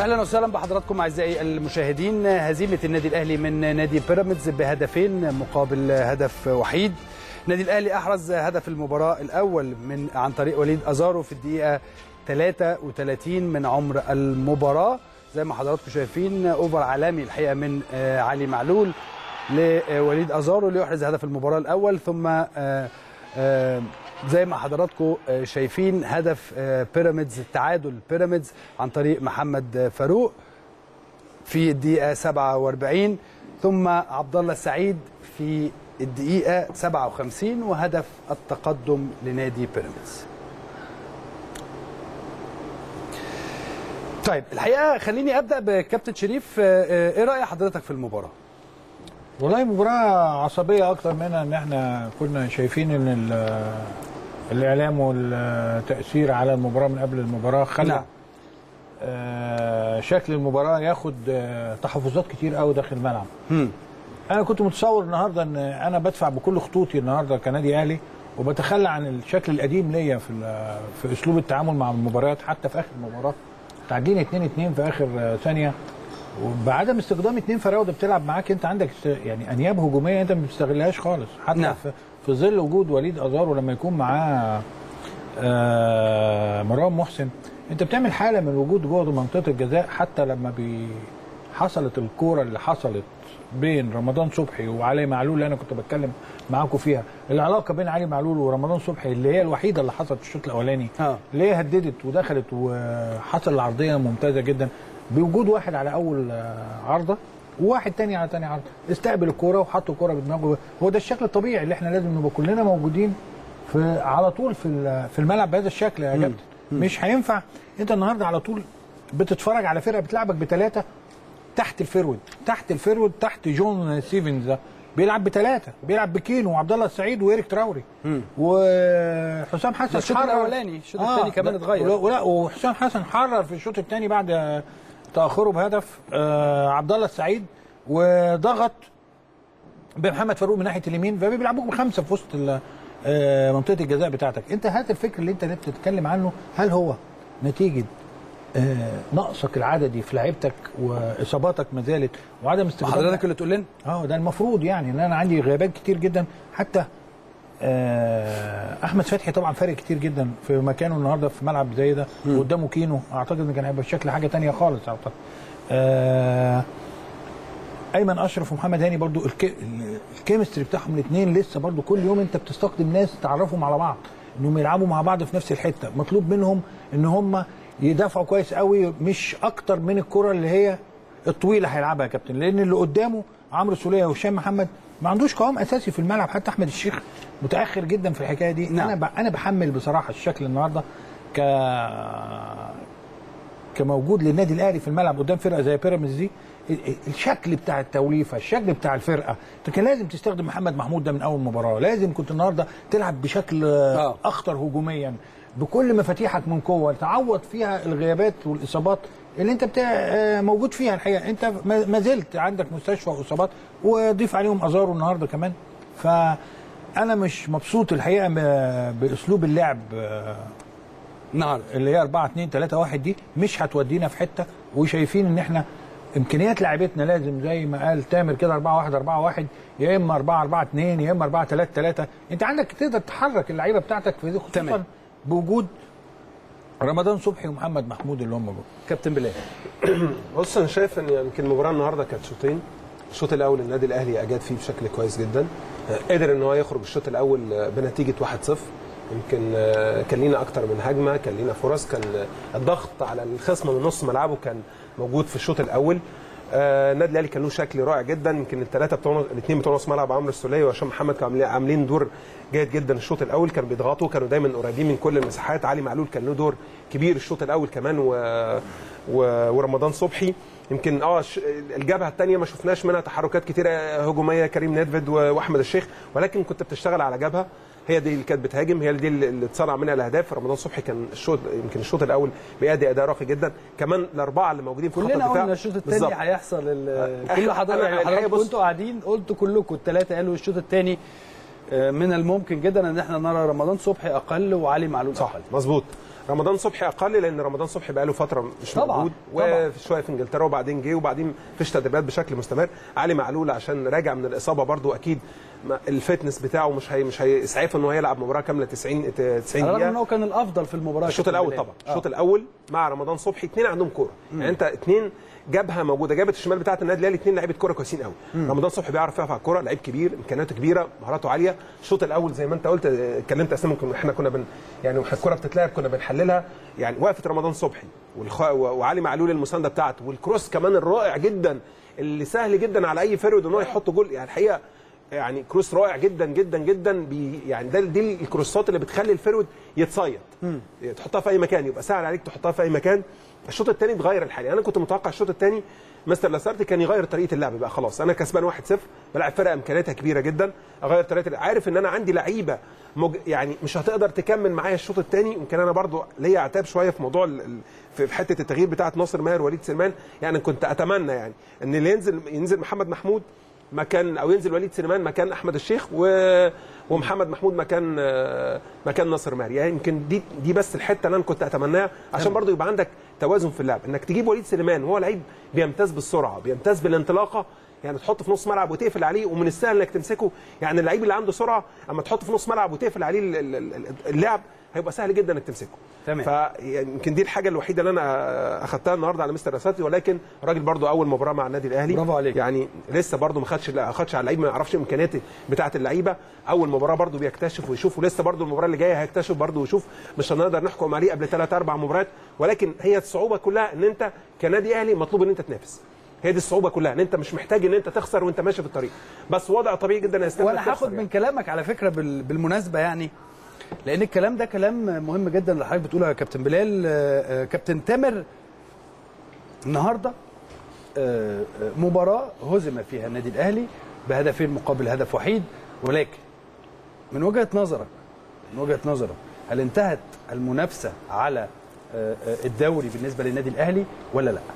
اهلا وسهلا بحضراتكم اعزائي المشاهدين هزيمه النادي الاهلي من نادي بيراميدز بهدفين مقابل هدف وحيد النادي الاهلي احرز هدف المباراه الاول من عن طريق وليد ازارو في الدقيقه 33 من عمر المباراه زي ما حضراتكم شايفين اوفر عالمي الحقيقه من علي معلول لوليد ازارو ليحرز هدف المباراه الاول ثم زي ما حضراتكم شايفين هدف بيراميدز تعادل بيراميدز عن طريق محمد فاروق في الدقيقه 47 ثم عبد الله السعيد في الدقيقه 57 وهدف التقدم لنادي بيراميدز طيب الحقيقه خليني ابدا بكابتن شريف ايه راي حضرتك في المباراه والله مباراة عصبية أكتر منها إن إحنا كنا شايفين إن الإعلام والتأثير على المباراة من قبل المباراة خلى نعم. آه شكل المباراة ياخد آه تحفظات كتير قوي داخل الملعب. هم. أنا كنت متصور النهاردة إن أنا بدفع بكل خطوطي النهاردة كنادي أهلي وبتخلى عن الشكل القديم ليا في في أسلوب التعامل مع المباريات حتى في آخر المباراة تعدينا 2 2 في آخر آه ثانية وبعدم استخدام اتنين فراوده بتلعب معاك انت عندك يعني انياب هجوميه انت ما بتستغلهاش خالص حتى نعم. في, في ظل وجود وليد ازارو لما يكون معاه آه مروان محسن انت بتعمل حاله من الوجود جوه منطقه الجزاء حتى لما بي حصلت الكوره اللي حصلت بين رمضان صبحي وعلي معلول اللي انا كنت بتكلم معاكم فيها العلاقه بين علي معلول ورمضان صبحي اللي هي الوحيده اللي حصلت في الشوط الاولاني آه. اللي هي هددت ودخلت وحصل العرضيه ممتازه جدا بوجود واحد على اول عرضه وواحد تاني على تاني عرضه استقبل الكوره وحط الكوره بدماغه هو ده الشكل الطبيعي اللي احنا لازم نبقى كلنا موجودين في على طول في في الملعب بهذا الشكل يا كابتن مش هينفع انت النهارده على طول بتتفرج على فرقه بتلعبك بثلاثه تحت الفيرود تحت الفيرود تحت جون ستيفنز ده بيلعب بثلاثه بيلعب بكينو وعبد الله السعيد وإيريك تراوري وحسام حسن الشوط الاولاني الشوط آه الثاني كمان اتغير ولا وحسام حسن حرر في الشوط الثاني بعد تاخره بهدف آه عبد الله السعيد وضغط بمحمد فاروق من ناحيه اليمين فبيلعبوك بخمسه في وسط آه منطقه الجزاء بتاعتك انت هات الفكر اللي انت بتتكلم عنه هل هو نتيجه آه نقصك العددي في لعيبتك واصاباتك ما زالت وعدم استخدام حضرتك اللي تقول لنا اه ده المفروض يعني ان انا عندي غيابات كتير جدا حتى آه احمد فتحي طبعا فارق كتير جدا في مكانه النهارده في ملعب زي ده وقدامه كينو اعتقد ان كان هيبقى الشكل حاجه تانية خالص اعتقد آه ايمن اشرف ومحمد هاني برضو الك... الكيمستري بتاعهم الاثنين لسه برضو كل يوم انت بتستخدم ناس تعرفهم على بعض انهم يلعبوا مع بعض في نفس الحته مطلوب منهم ان هم يدافعوا كويس قوي مش اكتر من الكره اللي هي الطويله هيلعبها يا كابتن لان اللي قدامه عمرو سوليه وهشام محمد ما عندوش قوام اساسي في الملعب حتى احمد الشيخ متاخر جدا في الحكايه دي نعم. انا ب... انا بحمل بصراحه الشكل النهارده ك كموجود للنادي الاهلي في الملعب قدام فرقه زي بيراميدز دي الشكل بتاع التوليفه الشكل بتاع الفرقه انت كان لازم تستخدم محمد محمود ده من اول مباراه لازم كنت النهارده تلعب بشكل آه. اخطر هجوميا بكل مفاتيحك من قوه تعوض فيها الغيابات والاصابات اللي انت بتاع موجود فيها الحقيقه انت ما زلت عندك مستشفى واصابات وضيف عليهم ازارو النهارده كمان فانا مش مبسوط الحقيقه باسلوب اللعب نعم اللي هي 4 2 3 1 دي مش هتودينا في حته وشايفين ان احنا امكانيات لعيبتنا لازم زي ما قال تامر كده 4 1 4 1 يا اما 4 4 2 يا اما 4 3 3 انت عندك تقدر تحرك اللعيبه بتاعتك في دي خصوصا تمام. بوجود رمضان صبحي ومحمد محمود اللي هم جوه كابتن بلال بص انا شايف ان يمكن المباراه النهارده كانت شوطين الشوط الاول النادي الاهلي اجاد فيه بشكل كويس جدا قدر ان هو يخرج الشوط الاول بنتيجه 1-0 يمكن كان لينا اكتر من هجمه كان لينا فرص كان الضغط على الخصم من نص ملعبه كان موجود في الشوط الاول النادي الاهلي كان له شكل رائع جدا يمكن الثلاثه بتوع الاثنين بتوع نص ملعب عمرو السوليه وهشام محمد كانوا عاملين دور جيد جدا الشوط الاول كانوا بيضغطوا كانوا دايما قريبين من كل المساحات علي معلول كان له دور كبير الشوط الاول كمان و... و... ورمضان صبحي يمكن اه الجبهه الثانيه ما شفناش منها تحركات كتيره هجوميه كريم نيدفيد واحمد الشيخ ولكن كنت بتشتغل على جبهه هي دي اللي كانت بتهاجم هي دي اللي اتصنع منها الاهداف رمضان صبحي كان الشوط يمكن الشوط الاول بيأدي اداء راقي جدا كمان الاربعه اللي موجودين في خط كلنا الدفاع قلنا الشوط الثاني هيحصل كل حضرتك يعني حضرتك كنتوا قاعدين قلتوا كلكم الثلاثه قالوا الشوط الثاني من الممكن جدا ان احنا نرى رمضان صبحي اقل وعلي معلول صح اقل مظبوط رمضان صبحي اقل لان رمضان صبحي بقى له فتره مش طبعاً، موجود طبعاً. وشويه في انجلترا وبعدين جه وبعدين فيش تدريبات بشكل مستمر علي معلول عشان راجع من الاصابه برضو اكيد ما- الفتنس بتاعه مش هي مش هيسعفه ان هو يلعب مباراه كامله 90 90 على الرغم ان دقيقه هو كان الافضل في المباراه الشوط كابتن الاول بلال. طبعا آه. الشوط الاول مع رمضان صبحي اثنين عندهم كوره يعني انت اثنين جبهه موجوده جابت الشمال بتاعه النادي الاهلي اثنين لعيبه كوره كويسين قوي رمضان صبحي بيعرف يقف على الكوره لعيب كبير امكانياته كبيره مهاراته عاليه الشوط الاول زي ما انت قلت اه، اتكلمت اسامه ممكن احنا كنا بن يعني الكوره بتتلعب كنا بنحللها يعني وقفه رمضان صبحي والخ... وعلي معلول المسانده بتاعته والكروس كمان الرائع جدا اللي سهل جدا على اي فرود ان هو يحط جول يعني الحقيقه يعني كروس رائع جدا جدا جدا بي يعني ده دي الكروسات اللي بتخلي الفرود يتصيد تحطها في اي مكان يبقى سهل عليك تحطها في اي مكان الشوط الثاني اتغير الحال يعني انا كنت متوقع الشوط الثاني مستر لاسارتي كان يغير طريقه اللعب بقى خلاص انا كسبان 1-0 بلعب فرقه امكانياتها كبيره جدا اغير طريقه اللعب. عارف ان انا عندي لعيبه مج... يعني مش هتقدر تكمل معايا الشوط الثاني يمكن انا برضو ليا عتاب شويه في موضوع ال... ال- في في حته التغيير بتاعه ناصر ماهر وليد سليمان يعني كنت اتمنى يعني ان اللي ينزل ينزل محمد محمود مكان او ينزل وليد سليمان مكان احمد الشيخ و... ومحمد محمود مكان آه، مكان ناصر ماهر يعني يمكن دي دي بس الحته اللي انا كنت اتمناها عشان برضو يبقى عندك توازن في اللعب انك تجيب وليد سليمان وهو لعيب بيمتاز بالسرعه بيمتاز بالانطلاقه يعني تحطه في نص ملعب وتقفل عليه ومن السهل انك تمسكه يعني اللعيب اللي عنده سرعه اما تحطه في نص ملعب وتقفل عليه ال- ال- ال- اللعب هيبقى سهل جدا انك تمسكه تمام. فيمكن دي الحاجه الوحيده اللي انا اخذتها النهارده على مستر رساتي ولكن الراجل برضو اول مباراه مع النادي الاهلي برافو عليك. يعني لسه برضو ما خدش ما خدش على اللعيبه ما يعرفش امكانيات بتاعه اللعيبه اول مباراه برضو بيكتشف ويشوف ولسه برضو المباراه اللي جايه هيكتشف برضو ويشوف مش هنقدر نحكم عليه قبل ثلاث اربع مباريات ولكن هي الصعوبه كلها ان انت كنادي اهلي مطلوب ان انت تنافس هي دي الصعوبه كلها ان انت مش محتاج ان انت تخسر وانت ماشي في الطريق بس وضع طبيعي جدا يا استاذ وانا هاخد من كلامك على فكره بال- بالمناسبه يعني لان الكلام ده كلام مهم جدا اللي حضرتك بتقوله يا كابتن بلال آه، آه، كابتن تامر النهارده آه، آه، مباراه هزم فيها النادي الاهلي بهدفين مقابل هدف وحيد ولكن من وجهه نظرك من وجهه نظرك هل انتهت المنافسه على آه، آه، الدوري بالنسبه للنادي الاهلي ولا لا؟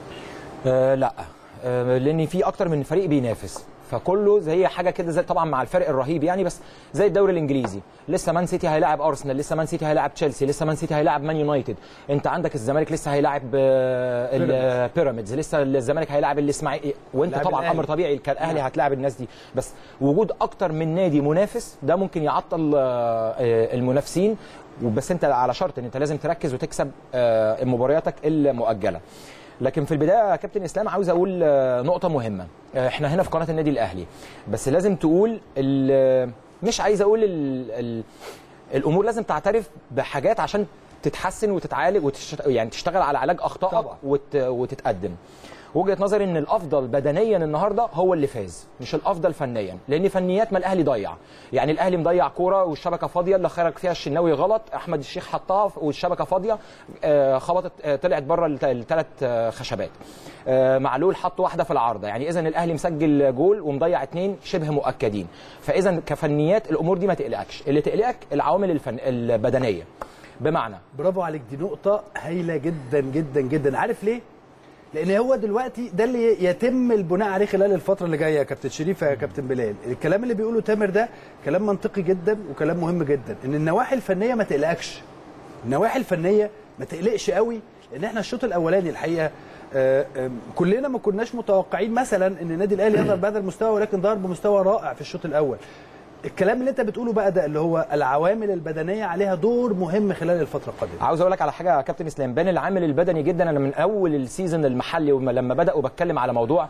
آه لا آه لان في اكتر من فريق بينافس فكله زي حاجه كده زي طبعا مع الفرق الرهيب يعني بس زي الدوري الانجليزي لسه مان سيتي هيلاعب ارسنال لسه مان سيتي هيلاعب تشيلسي لسه مان سيتي هيلاعب مان يونايتد انت عندك الزمالك لسه هيلاعب آه، البيراميدز لسه الزمالك هيلاعب الاسماعيلي وانت لاعب طبعا الأهلي. امر طبيعي كالاهلي هتلاعب الناس دي بس وجود اكتر من نادي منافس ده ممكن يعطل آه، آه، المنافسين بس انت على شرط ان انت لازم تركز وتكسب آه، مبارياتك المؤجله لكن في البدايه يا كابتن اسلام عاوز اقول آه، نقطه مهمه آه، احنا هنا في قناه النادي الاهلي بس لازم تقول ال- مش عايز اقول ال ال الامور لازم تعترف بحاجات عشان تتحسن وتتعالج وتشت... يعني تشتغل على علاج اخطائك طبعا. وت... وتتقدم وجهه نظري ان الافضل بدنيا النهارده هو اللي فاز مش الافضل فنيا لان فنيات ما الاهلي ضيع يعني الاهلي مضيع كوره والشبكه فاضيه اللي خرج فيها الشناوي غلط احمد الشيخ حطها والشبكه فاضيه آه، خبطت آه، طلعت بره الثلاث خشبات آه، معلول حط واحده في العارضه يعني اذا الاهلي مسجل جول ومضيع اثنين شبه مؤكدين فاذا كفنيات الامور دي ما تقلقكش اللي تقلقك العوامل الفن... البدنيه بمعنى برافو عليك دي نقطة هايلة جدا جدا جدا عارف ليه؟ لأن هو دلوقتي ده اللي يتم البناء عليه خلال الفترة اللي جاية يا كابتن شريف يا كابتن بلال، الكلام اللي بيقوله تامر ده كلام منطقي جدا وكلام مهم جدا، إن النواحي الفنية ما تقلقكش. النواحي الفنية ما تقلقش قوي لأن احنا الشوط الأولاني الحقيقة آه، آه، كلنا ما كناش متوقعين مثلا ان النادي الاهلي يظهر بهذا المستوى ولكن ظهر بمستوى رائع في الشوط الاول الكلام اللي انت بتقوله بقى ده اللي هو العوامل البدنيه عليها دور مهم خلال الفتره القادمه عاوز اقول لك على حاجه يا كابتن اسلام بان العامل البدني جدا انا من اول السيزون المحلي وما- لما بداوا بتكلم على موضوع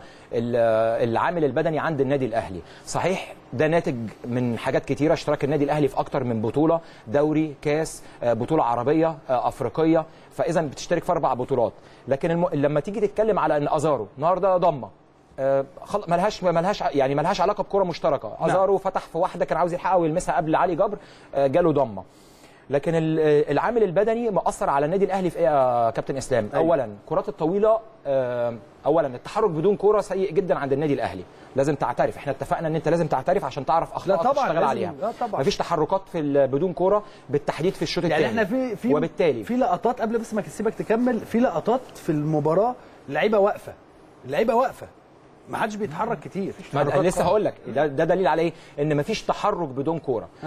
ال- العامل البدني عند النادي الاهلي صحيح ده ناتج من حاجات كتيره اشتراك النادي الاهلي في اكتر من بطوله دوري كاس آه، بطوله عربيه آه، افريقيه فاذا بتشترك في اربع بطولات لكن الم... لما تيجي تتكلم على ان ازارو النهارده ضمه آه، خل... ملهاش ملهاش يعني ملهاش علاقه بكره مشتركه نعم. ازارو فتح في واحده كان عاوز يلحقها ويلمسها قبل علي جبر آه، جاله ضمه لكن ال- العامل البدني مأثر على النادي الاهلي في ايه يا كابتن اسلام؟ أيوة. اولا الكرات الطويله آه، اولا التحرك بدون كوره سيء جدا عند النادي الاهلي لازم تعترف احنا اتفقنا ان انت لازم تعترف عشان تعرف اخطائك طبعاً، وتشتغل لازم. عليها لا طبعاً. مفيش تحركات في ال- بدون كوره بالتحديد في الشوط يعني الثاني احنا في في وبالتالي في لقطات قبل بس ما اسيبك تكمل في لقطات في المباراه اللعيبه واقفه اللعيبه واقفه ما حدش بيتحرك كتير ما أنا لسه هقول لك ده, ده دليل على ايه؟ ان مفيش تحرك بدون كوره آه.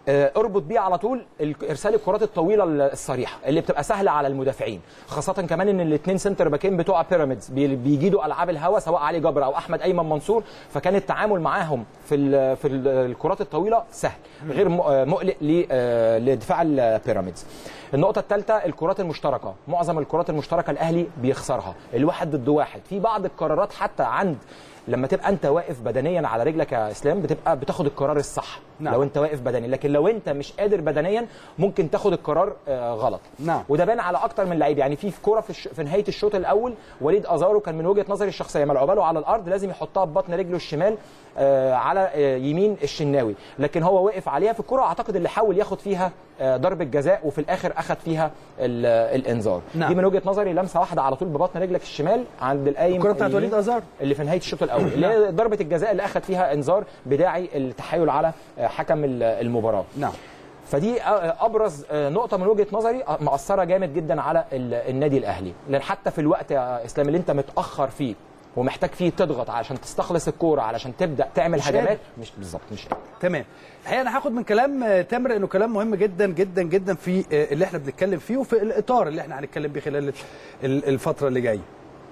آه، اربط بيه على طول ال- ارسال الكرات الطويله ال- الصريحه اللي بتبقى سهله على المدافعين خاصه كمان ان الاثنين سنتر باكين بتوع بيراميدز بي- بيجيدوا العاب الهوا سواء علي جبر او احمد ايمن منصور فكان التعامل معاهم في ال في ال الكرات الطويله سهل غير م- آه، مقلق ل- آه، لدفاع البيراميدز النقطه الثالثه الكرات المشتركه معظم الكرات المشتركه الاهلي بيخسرها الواحد ضد واحد في بعض القرارات حتى عند لما تبقى انت واقف بدنيا على رجلك يا اسلام بتبقى بتاخد القرار الصح نعم. لو انت واقف بدني لكن لو انت مش قادر بدنيا ممكن تاخد القرار آه، غلط نعم. وده بان على اكتر من لعيب يعني في في كوره في, الش... في نهايه الشوط الاول وليد ازارو كان من وجهه نظري الشخصيه ملعوبه له على الارض لازم يحطها ببطن رجله الشمال آه، على آه، يمين الشناوي لكن هو وقف عليها في الكوره اعتقد اللي حاول ياخد فيها آه، ضربه جزاء وفي الاخر اخذ فيها ال- آه، الانذار نعم. دي من وجهه نظري لمسه واحده على طول ببطن رجلك الشمال عند القايم الكرة بتاعت اليمين. وليد أزار. اللي في نهايه الشوط الاول اللي هي ضربه الجزاء اللي اخذ فيها انذار بداعي التحايل على آه، حكم ال- المباراه نعم فدي ابرز نقطه من وجهه نظري مأثره جامد جدا على ال- النادي الاهلي لان حتى في الوقت يا اسلام اللي انت متاخر فيه ومحتاج فيه تضغط علشان تستخلص الكوره علشان تبدا تعمل مش هجمات قادر. مش بالظبط مش قادر. تمام الحقيقه انا هاخد من كلام آه، تامر انه كلام مهم جدا جدا جدا في آه، اللي احنا بنتكلم فيه وفي الاطار اللي احنا هنتكلم بيه خلال ال- الفتره اللي جايه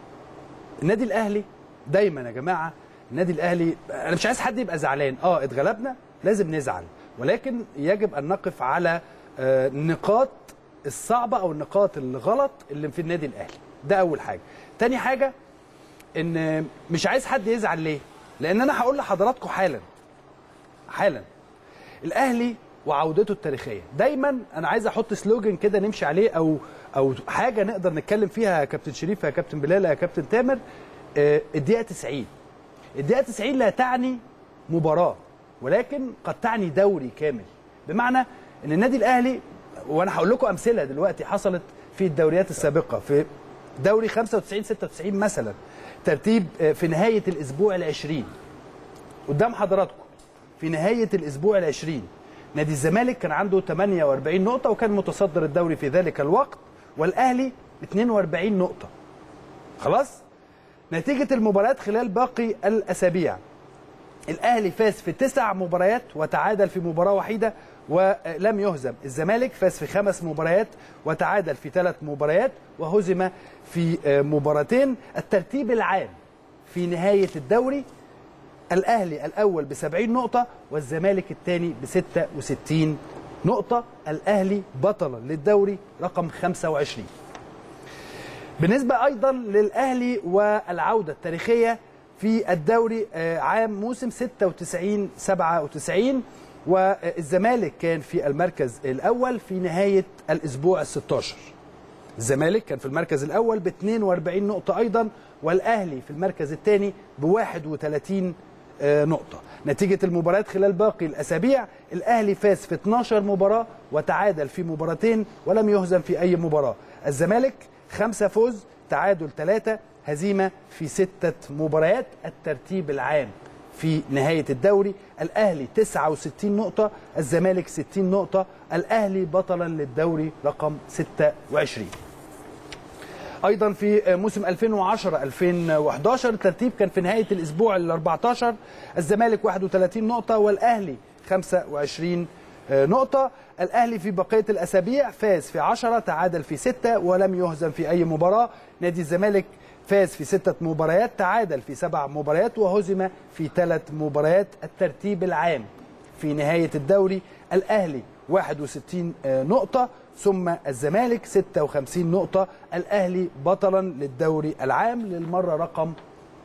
النادي الاهلي دايما يا جماعه النادي الاهلي انا مش عايز حد يبقى زعلان اه اتغلبنا لازم نزعل ولكن يجب ان نقف على آه، النقاط الصعبه او النقاط الغلط اللي في النادي الاهلي ده اول حاجه تاني حاجه ان مش عايز حد يزعل ليه لان انا هقول لحضراتكم حالا حالا الاهلي وعودته التاريخيه دايما انا عايز احط سلوجن كده نمشي عليه او او حاجه نقدر نتكلم فيها يا كابتن شريف يا كابتن بلال يا كابتن تامر آه، الدقيقه 90 الدقيقه 90 لا تعني مباراه ولكن قد تعني دوري كامل بمعنى ان النادي الاهلي وانا هقول لكم امثله دلوقتي حصلت في الدوريات السابقه في دوري 95 96 مثلا ترتيب آه، في نهايه الاسبوع العشرين قدام حضراتكم في نهاية الأسبوع العشرين نادي الزمالك كان عنده 48 نقطة وكان متصدر الدوري في ذلك الوقت والأهلي 42 نقطة خلاص نتيجة المباريات خلال باقي الأسابيع الأهلي فاز في تسع مباريات وتعادل في مباراة وحيدة ولم يهزم الزمالك فاز في خمس مباريات وتعادل في ثلاث مباريات وهزم في آه، مباراتين الترتيب العام في نهاية الدوري الاهلي الاول ب 70 نقطه والزمالك الثاني ب 66 نقطه الاهلي بطلا للدوري رقم 25 بالنسبه ايضا للاهلي والعوده التاريخيه في الدوري آه، عام موسم 96 97 والزمالك كان في المركز الاول في نهايه الاسبوع ال 16 الزمالك كان في المركز الاول ب 42 نقطه ايضا والاهلي في المركز الثاني ب 31 آه، نقطه نتيجه المباريات خلال باقي الاسابيع الاهلي فاز في 12 مباراه وتعادل في مباراتين ولم يهزم في اي مباراه الزمالك خمسة فوز تعادل ثلاثة هزيمة في ستة مباريات الترتيب العام في نهاية الدوري الأهلي 69 نقطة الزمالك 60 نقطة الأهلي بطلا للدوري رقم 26 ايضا في موسم 2010 2011 الترتيب كان في نهايه الاسبوع ال 14 الزمالك 31 نقطه والاهلي 25 نقطه الاهلي في بقيه الاسابيع فاز في 10 تعادل في 6 ولم يهزم في اي مباراه نادي الزمالك فاز في ستة مباريات تعادل في سبع مباريات وهزم في ثلاث مباريات الترتيب العام في نهاية الدوري الأهلي 61 نقطة ثم الزمالك 56 نقطة الأهلي بطلا للدوري العام للمرة رقم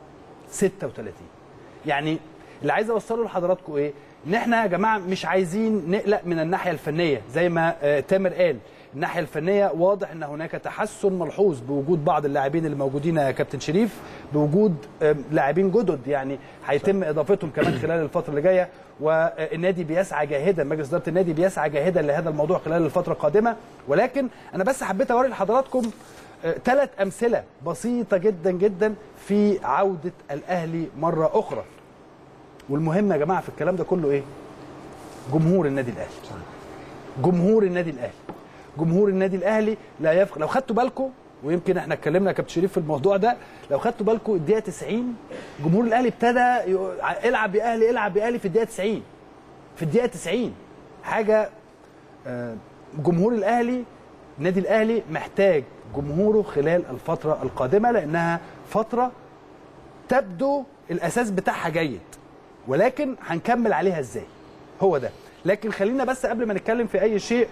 36 يعني اللي عايز اوصله لحضراتكم ايه ان احنا يا جماعه مش عايزين نقلق من الناحيه الفنيه زي ما آه، تامر قال الناحيه الفنيه واضح ان هناك تحسن ملحوظ بوجود بعض اللاعبين اللي موجودين يا كابتن شريف بوجود آه، لاعبين جدد يعني هيتم اضافتهم كمان خلال الفتره اللي جايه والنادي بيسعى جاهدا مجلس اداره النادي بيسعى جاهدا لهذا الموضوع خلال الفتره القادمه ولكن انا بس حبيت اوري لحضراتكم ثلاث امثله بسيطه جدا جدا في عوده الاهلي مره اخرى والمهم يا جماعه في الكلام ده كله ايه جمهور النادي الاهلي جمهور النادي الاهلي جمهور النادي الاهلي لا يفق لو خدتوا بالكم ويمكن احنا اتكلمنا يا كابتن شريف في الموضوع ده لو خدتوا بالكم الدقيقه 90 جمهور الاهلي ابتدى يق- العب يا اهلي العب يا اهلي في الدقيقه 90 في الدقيقه 90 حاجه آه، جمهور الاهلي النادي الاهلي محتاج جمهوره خلال الفتره القادمه لانها فتره تبدو الاساس بتاعها جيد ولكن هنكمل عليها ازاي هو ده لكن خلينا بس قبل ما نتكلم في اي شيء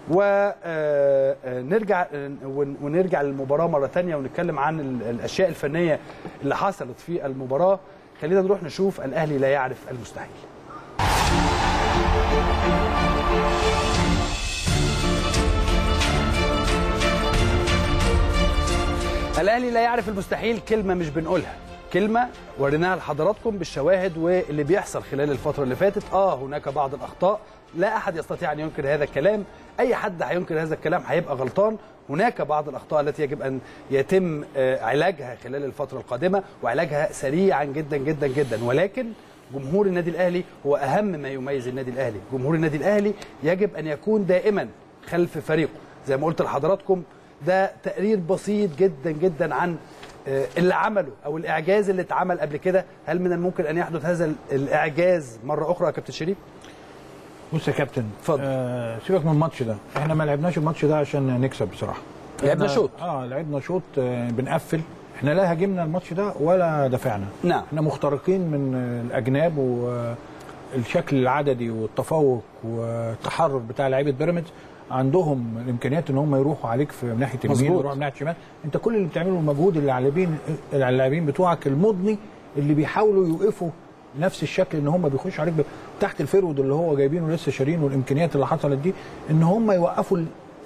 ونرجع ونرجع للمباراه مره ثانيه ونتكلم عن ال- الاشياء الفنيه اللي حصلت في المباراه خلينا نروح نشوف الاهلي لا يعرف المستحيل الاهلي لا يعرف المستحيل كلمه مش بنقولها كلمه وريناها لحضراتكم بالشواهد واللي بيحصل خلال الفتره اللي فاتت اه هناك بعض الاخطاء لا احد يستطيع ان ينكر هذا الكلام اي حد هينكر هذا الكلام هيبقى غلطان هناك بعض الاخطاء التي يجب ان يتم آه، علاجها خلال الفتره القادمه وعلاجها سريعا جدا جدا جدا ولكن جمهور النادي الاهلي هو اهم ما يميز النادي الاهلي جمهور النادي الاهلي يجب ان يكون دائما خلف فريقه زي ما قلت لحضراتكم ده تقرير بسيط جدا جدا عن آه، اللي عمله او الاعجاز اللي اتعمل قبل كده هل من الممكن ان يحدث هذا ال- الاعجاز مره اخرى يا كابتن شريف بص يا كابتن اتفضل. آه سيبك من الماتش ده احنا ما لعبناش الماتش ده عشان نكسب بصراحه لعبنا إحنا- شوط. اه لعبنا شوط آه بنقفل احنا لا هاجمنا الماتش ده ولا دافعنا نعم. احنا مخترقين من آه، الاجناب والشكل العددي والتفوق والتحرر بتاع لعيبه بيراميدز عندهم الامكانيات ان هم يروحوا عليك في ناحيه اليمين مظبوط. ويروحوا من ناحيه الشمال انت كل اللي بتعمله المجهود اللي على اللاعبين اللي على اللاعبين بتوعك المضني اللي بيحاولوا يوقفوا نفس الشكل ان هم بيخشوا عليك ب- تحت الفرود اللي هو جايبينه لسه شارينه والامكانيات اللي حصلت دي ان هم يوقفوا ال-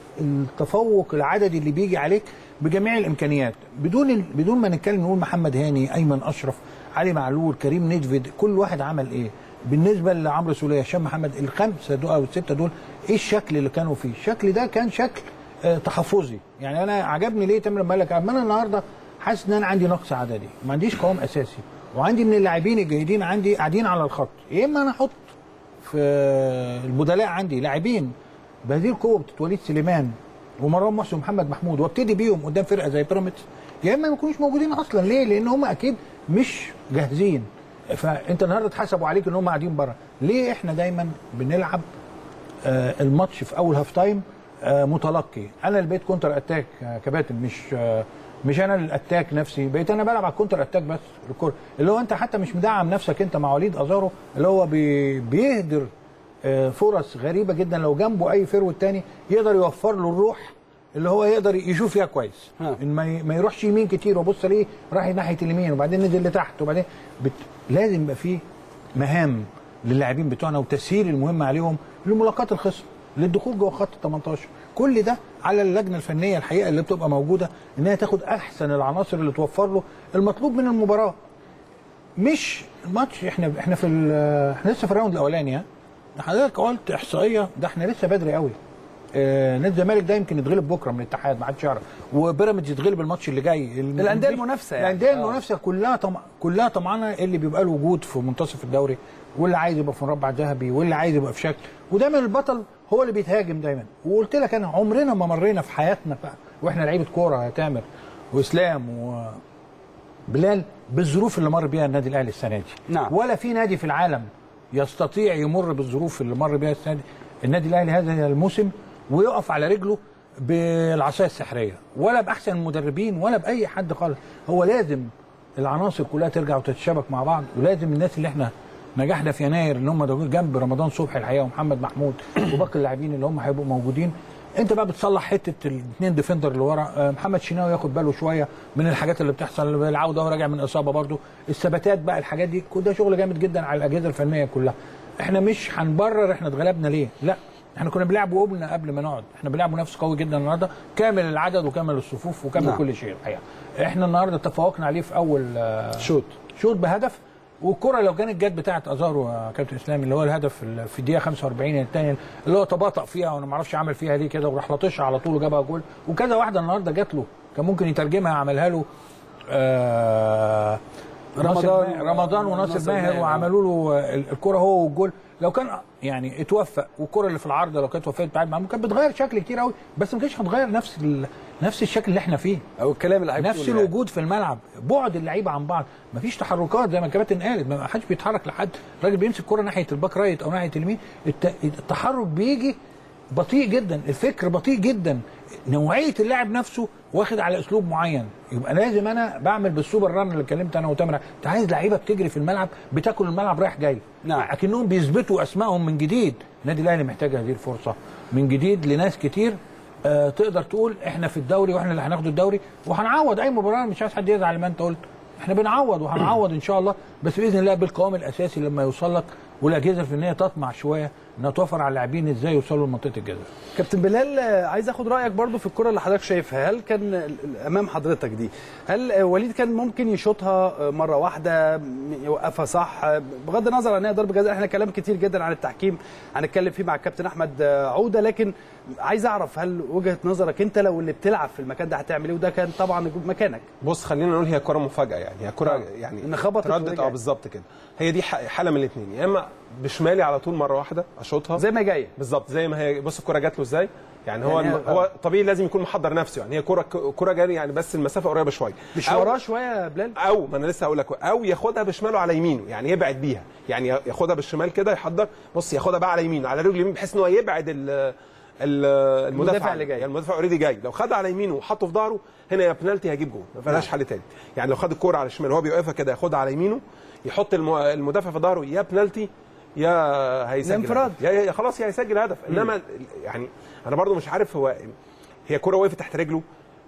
التفوق العددي اللي بيجي عليك بجميع الامكانيات بدون ال... بدون ما نتكلم نقول محمد هاني ايمن اشرف علي معلول كريم نيدفيد كل واحد عمل ايه بالنسبه لعمرو سوليه هشام محمد الخمسه دول او السته دول ايه الشكل اللي كانوا فيه الشكل ده كان شكل آه تحفظي يعني انا عجبني ليه تامر لما قال لك اما انا النهارده حاسس ان انا عندي نقص عددي ما عنديش قوام اساسي وعندي من اللاعبين الجيدين عندي قاعدين على الخط يا اما انا احط في البدلاء عندي لاعبين بهذه القوه بتاعت وليد سليمان ومروان محسن ومحمد محمود وابتدي بيهم قدام فرقه زي بيراميدز يا اما ما يكونوش موجودين اصلا ليه؟ لان هم اكيد مش جاهزين فانت النهارده اتحسبوا عليك ان هم قاعدين بره ليه احنا دايما بنلعب آه، الماتش في اول هاف تايم آه، متلقي انا اللي بقيت كونتر اتاك يا كباتن مش آه، مش انا الاتاك نفسي بقيت انا بلعب على الكونتر اتاك بس الكوره اللي هو انت حتى مش مدعم نفسك انت مع وليد ازارو اللي هو بي بيهدر آه، فرص غريبه جدا لو جنبه اي فيرود تاني يقدر يوفر له الروح اللي هو يقدر يشوف فيها كويس ها. ان ما ي- ما يروحش يمين كتير وبص ليه راح ناحيه اليمين وبعدين نزل لتحت وبعدين بت... لازم يبقى فيه مهام للاعبين بتوعنا وتسهيل المهم عليهم لملاقاه الخصم للدخول جوه خط ال 18 كل ده على اللجنه الفنيه الحقيقه اللي بتبقى موجوده انها تاخد احسن العناصر اللي توفر له المطلوب من المباراه مش الماتش احنا احنا في ال- احنا لسه في الراوند الاولاني ها حضرتك قلت احصائيه ده احنا لسه بدري قوي آه، نادي الزمالك ده يمكن يتغلب بكره من الاتحاد ما حدش يعرف وبيراميدز يتغلب الماتش اللي جاي الأندية المنافسة يعني. الانديه آه. المنافسه كلها طمع كلها طمعانه اللي بيبقى له وجود في منتصف الدوري واللي عايز يبقى في مربع ذهبي واللي عايز يبقى في شكل ودايما البطل هو اللي بيتهاجم دايما وقلت لك انا عمرنا ما مرينا في حياتنا بقى واحنا لعيبه كوره يا تامر واسلام و بلال بالظروف اللي مر بيها النادي الاهلي السنه دي نعم. ولا في نادي في العالم يستطيع يمر بالظروف اللي مر بيها السنه دي النادي الاهلي هذا الموسم ويقف على رجله بالعصايه السحريه ولا باحسن المدربين ولا باي حد خالص هو لازم العناصر كلها ترجع وتتشابك مع بعض ولازم الناس اللي احنا نجحنا في يناير اللي هم دول جنب رمضان صبحي الحقيقه ومحمد محمود وباقي اللاعبين اللي هم هيبقوا موجودين انت بقى بتصلح حته الاثنين ديفندر اللي ورا آه، محمد شناوي ياخد باله شويه من الحاجات اللي بتحصل العوده وهو راجع من اصابه برده الثباتات بقى الحاجات دي كل ده شغل جامد جدا على الاجهزه الفنيه كلها احنا مش هنبرر احنا اتغلبنا ليه لا احنا كنا بنلعب وقبلنا قبل ما نقعد احنا بنلعب منافس قوي جدا النهارده كامل العدد وكامل الصفوف وكامل نعم. كل شيء الحقيقه احنا النهارده تفوقنا عليه في اول آه، شوط شوط بهدف والكره لو كانت جت بتاعه ازارو يا كابتن اسلام اللي هو الهدف ال- في الدقيقه 45 الثانيه اللي هو تباطأ فيها وانا ما اعرفش عمل فيها ليه كده وراح لطشها على طول وجابها جول وكذا واحده النهارده جات له كان ممكن يترجمها عملها له آه رمضان رمضان ماهر رمضان وناصر وناصر ماهر ماهر. وعملوا له ال- الكره هو والجول لو كان يعني اتوفق والكره اللي في العارضه لو كانت وفقت بعد معمول كانت بتغير شكل كتير قوي بس ما كانتش هتغير نفس ال... نفس الشكل اللي احنا فيه او الكلام اللي نفس هيقوله يعني. الوجود في الملعب بعد اللعيبه عن بعض مفيش تحركات زي ما الكباتن قالت ما حدش بيتحرك لحد الراجل بيمسك الكره ناحيه الباك رايت او ناحيه اليمين الت... التحرك بيجي بطيء جدا الفكر بطيء جدا نوعيه اللاعب نفسه واخد على اسلوب معين يبقى لازم انا بعمل بالسوبر ران اللي اتكلمت انا وتامر انت عايز لعيبه بتجري في الملعب بتاكل الملعب رايح جاي نعم. اكنهم بيثبتوا اسمائهم من جديد النادي الاهلي محتاج هذه الفرصه من جديد لناس كتير آه تقدر تقول احنا في الدوري واحنا اللي هناخد الدوري وهنعوض اي مباراه مش عايز حد يزعل ما انت قلت احنا بنعوض وهنعوض ان شاء الله بس باذن الله بالقوام الاساسي لما يوصل لك والاجهزه الفنيه تطمع شويه انها توفر على اللاعبين ازاي يوصلوا لمنطقه الجزاء كابتن بلال آه، عايز اخد رايك برضو في الكره اللي حضرتك شايفها هل كان ال- ال- امام حضرتك دي هل آه، وليد كان ممكن يشوطها آه، مره واحده م- يوقفها صح آه، بغض النظر عن هي ضربه جزاء احنا كلام كتير جدا عن التحكيم هنتكلم فيه مع الكابتن احمد آه، عوده لكن عايز اعرف هل وجهه نظرك انت لو اللي بتلعب في المكان ده هتعمل ايه وده كان طبعا مكانك بص خلينا نقول هي كره مفاجاه يعني هي كره آه. يعني إن خبطت تردت ورجعت. اه بالظبط كده هي دي ح- حاله من الاثنين يا اما بشمالي على طول مره واحده اشوطها زي ما جايه بالظبط زي ما هي بص الكره جات له ازاي يعني هو يعني الم... هي- هو طبيعي لازم يكون محضر نفسه يعني هي كره كره جاري يعني بس المسافه قريبه شويه مش أو- وراه شويه يا بلال او ما انا لسه هقول لك او ياخدها بشماله على يمينه يعني يبعد بيها يعني ياخدها بالشمال كده يحضر بص ياخدها بقى على يمينه على رجله اليمين بحيث ان هو يبعد ال ال المدافع المدافع اللي جاي. يعني المدافع اوريدي جاي لو خدها على يمينه وحطه في ظهره هنا يا بنالتي هيجيب جول ما فيهاش حل تاني يعني لو خد الكوره على الشمال وهو بيوقفها كده ياخدها على يمينه يحط الم- المدافع في ظهره يا بنالتي يا هيسجل انفراد. هدف. يا يا خلاص يا هيسجل هدف انما يعني انا برضو مش عارف هو هي كرة وقفت تحت رجله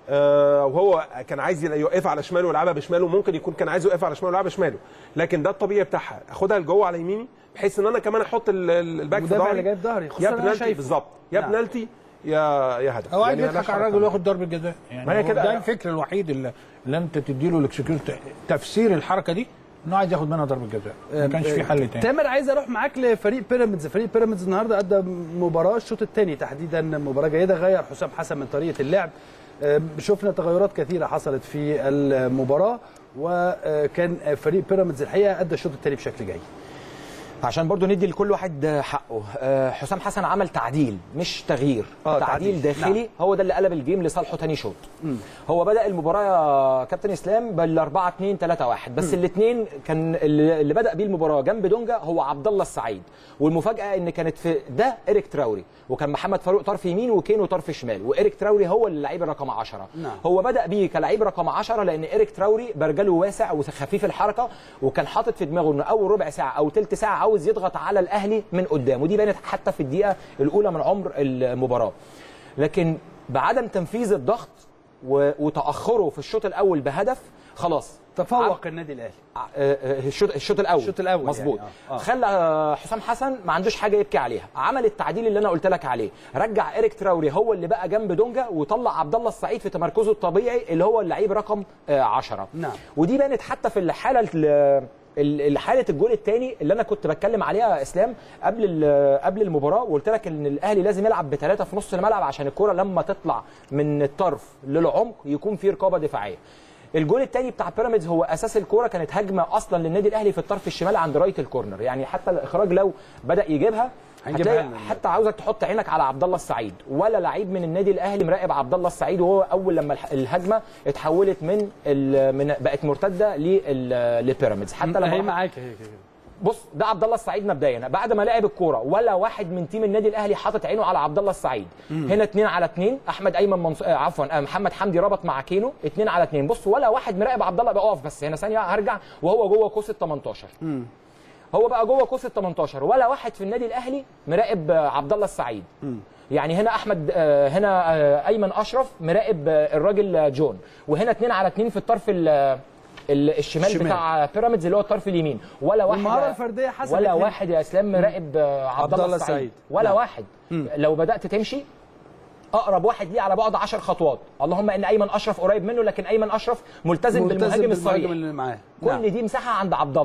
آه وهو كان عايز يوقفها على شماله ويلعبها بشماله ممكن يكون كان عايز يوقفها على شماله ويلعبها بشماله لكن ده الطبيعي بتاعها اخدها لجوه على يميني بحيث ان انا كمان احط ال- ال- الباك في المدافع ظهري اللي جاي في ظهري خصوصا يا أنا بنالتي شايفه. بالظبط يا نعم. بنالتي يا يا هدف هو عايز يعني يضحك ملهاش على حركة. الراجل وياخد ضربه جزاء يعني ما هي هو كده. ده الفكر الوحيد اللي, اللي انت تديله الاكسكيوت تفسير الحركه دي انه عايز ياخد منها ضربه جزاء ما كانش في حل تاني تامر عايز اروح معاك لفريق بيراميدز فريق بيراميدز النهارده ادى مباراه الشوط الثاني تحديدا مباراه جيده غير حسام حسن من طريقه اللعب آه، شفنا تغيرات كثيره حصلت في المباراه وكان فريق بيراميدز الحقيقه ادى الشوط الثاني بشكل جيد عشان برضو ندي لكل واحد حقه آه، حسام حسن عمل تعديل مش تغيير آه، تعديل, تعديل. داخلي نعم. هو ده اللي قلب الجيم لصالحه تاني شوط هو بدا المباراه يا كابتن اسلام بال 4 2 3 1 بس الاثنين كان اللي اللي بدا بيه المباراه جنب دونجا هو عبد الله السعيد والمفاجاه ان كانت في ده ايريك تراوري وكان محمد فاروق طرف يمين وكينو طرف شمال وايريك تراوري هو اللعيب رقم 10 نعم. هو بدا بيه كلاعب رقم 10 لان ايريك تراوري برجله واسع وخفيف الحركه وكان حاطط في دماغه ان اول ربع ساعه او ثلث ساعه عاوز يضغط على الاهلي من قدام ودي بانت حتى في الدقيقه الاولى من عمر المباراه لكن بعدم تنفيذ الضغط و- وتاخره في الشوط الاول بهدف خلاص تفوق النادي الاهلي آه، آه، الشوط الشوط الاول الشوط الأول مظبوط يعني، آه، آه. خلى آه، حسام حسن ما عندوش حاجه يبكي عليها عمل التعديل اللي انا قلت لك عليه رجع ايريك تراوري هو اللي بقى جنب دونجا وطلع عبد الله السعيد في تمركزه الطبيعي اللي هو اللعيب رقم 10 نعم. ودي بانت حتى في الحاله ال- ال- حاله الجول الثاني اللي انا كنت بتكلم عليها يا اسلام قبل ال- قبل المباراه وقلت لك ان الاهلي لازم يلعب بثلاثه في نص الملعب عشان الكره لما تطلع من الطرف للعمق يكون في رقابه دفاعيه الجول الثاني بتاع بيراميدز هو اساس الكوره كانت هجمه اصلا للنادي الاهلي في الطرف الشمال عند رايه الكورنر يعني حتى الاخراج لو بدا يجيبها هنجيبها هتلاقي لنا. حتى عاوزك تحط عينك على عبد الله السعيد ولا لعيب من النادي الاهلي مراقب عبد الله السعيد وهو اول لما الح- الهجمه اتحولت من, ال- من بقت مرتده لل- لبيراميدز حتى لما هي راح- معاك هي كده بص ده عبد الله السعيد مبدئيا بعد ما لعب الكوره ولا واحد من تيم النادي الاهلي حاطط عينه على عبد الله السعيد هنا اتنين على اتنين احمد ايمن منص... آه عفوا آه محمد حمدي ربط مع كينو اتنين على اتنين بص ولا واحد مراقب عبد الله بقى اقف بس هنا ثانيه هرجع وهو جوه قوس ال 18 هو بقى جوه قوس ال 18 ولا واحد في النادي الاهلي مراقب آه، عبد الله السعيد يعني هنا احمد آه، هنا آه، ايمن اشرف مراقب آه، الراجل آه، جون وهنا اتنين على اتنين في الطرف ال- ال- الشمال الشمال. بتاع بيراميدز اللي هو الطرف اليمين ولا واحد والمهارة الفردية حسب ولا الاتنين. واحد يا اسلام مراقب آه، عبد الله السعيد السعيد. ولا نعم. واحد لو بدات تمشي اقرب واحد ليه على بعد 10 خطوات اللهم ان ايمن اشرف قريب منه لكن ايمن اشرف ملتزم, ملتزم بالمهاجم الصريح بالمهاجم اللي معاه كل نعم. دي مساحه عند عبد الله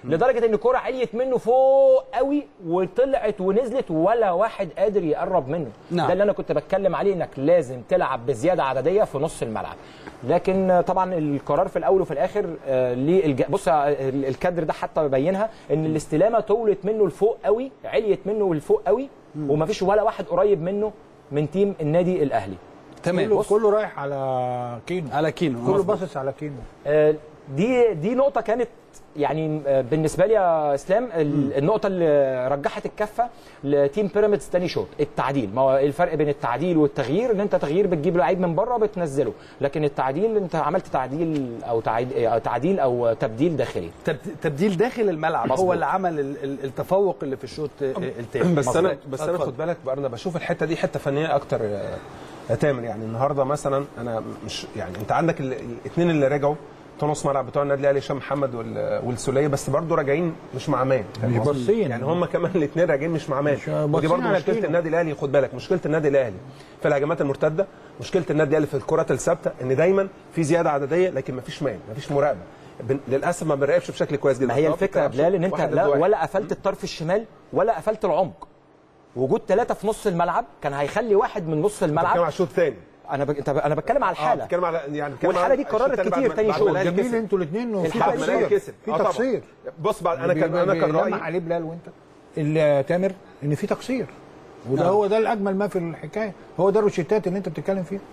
لدرجه ان الكره عليت منه فوق قوي وطلعت ونزلت ولا واحد قادر يقرب منه نعم. ده اللي انا كنت بتكلم عليه انك لازم تلعب بزياده عدديه في نص الملعب لكن آه، طبعا القرار في الاول وفي الاخر آه، للج... بص آه، ال- الكادر ده حتى بينها ان الاستلامه طولت منه لفوق قوي عليت منه لفوق قوي ومفيش ولا واحد قريب منه من تيم النادي الاهلي تمام كله, بص كله رايح على كينو على كينو كله مظبوط. باصص على كينو آه، دي دي نقطة كانت يعني آه، بالنسبة لي يا اسلام ال- النقطة اللي رجحت الكفة لتيم بيراميدز تاني شوط التعديل ما هو الفرق بين التعديل والتغيير ان انت تغيير بتجيب لعيب من بره بتنزله لكن التعديل انت عملت تعديل او تعديل او تعديل او تبديل داخلي تبد- تبديل داخل الملعب مظبوط. هو اللي عمل ال- ال- التفوق اللي في الشوط الثاني بس انا بس انا خد بالك بقى انا بشوف الحته دي حته فنيه اكتر آه، يا تامر يعني النهارده مثلا انا مش يعني انت عندك الاثنين اللي رجعوا بتوع نص ملعب بتوع النادي الاهلي هشام محمد وال- والسوليه بس برضه راجعين مش مع مان فاهم مش قصدي؟ باصين. يعني هم كمان الاثنين راجعين مش مع مان مش ودي باصين برضه على مشكله كيلو. النادي الاهلي خد بالك مشكله النادي الاهلي في الهجمات المرتده مشكله النادي الاهلي في الكرات الثابته ان دايما في زياده عدديه لكن مفيش مان مفيش مراقبه بن- للاسف ما بنراقبش بشكل كويس جدا ما هي طب الفكرة يا بتلعب بلال ان انت واحد لا ضد واحد. ولا قفلت الطرف الشمال ولا قفلت العمق وجود ثلاثة في نص الملعب كان هيخلي واحد من نص بتتكلم الملعب على الشوط الثاني انا ب... انت ب... انا بتكلم على الحالة بتتكلم على يعني بتتكلم والحالة على دي الشوط اتكررت التاني كتير بعد- تاني بعد شوط. ما الأهلي جميل كسب. انتوا الاثنين وفي الحلقة بعد ما الأهلي تفسير كسب في آه طبعاً. تفسير بص بعد انا بي- كان انا بي- كان بيلمح رايي عليه بلال وانت ال- تامر ان في تقصير وده هو ده الاجمل ما في الحكايه هو ده الروشيتات اللي انت بتتكلم فيها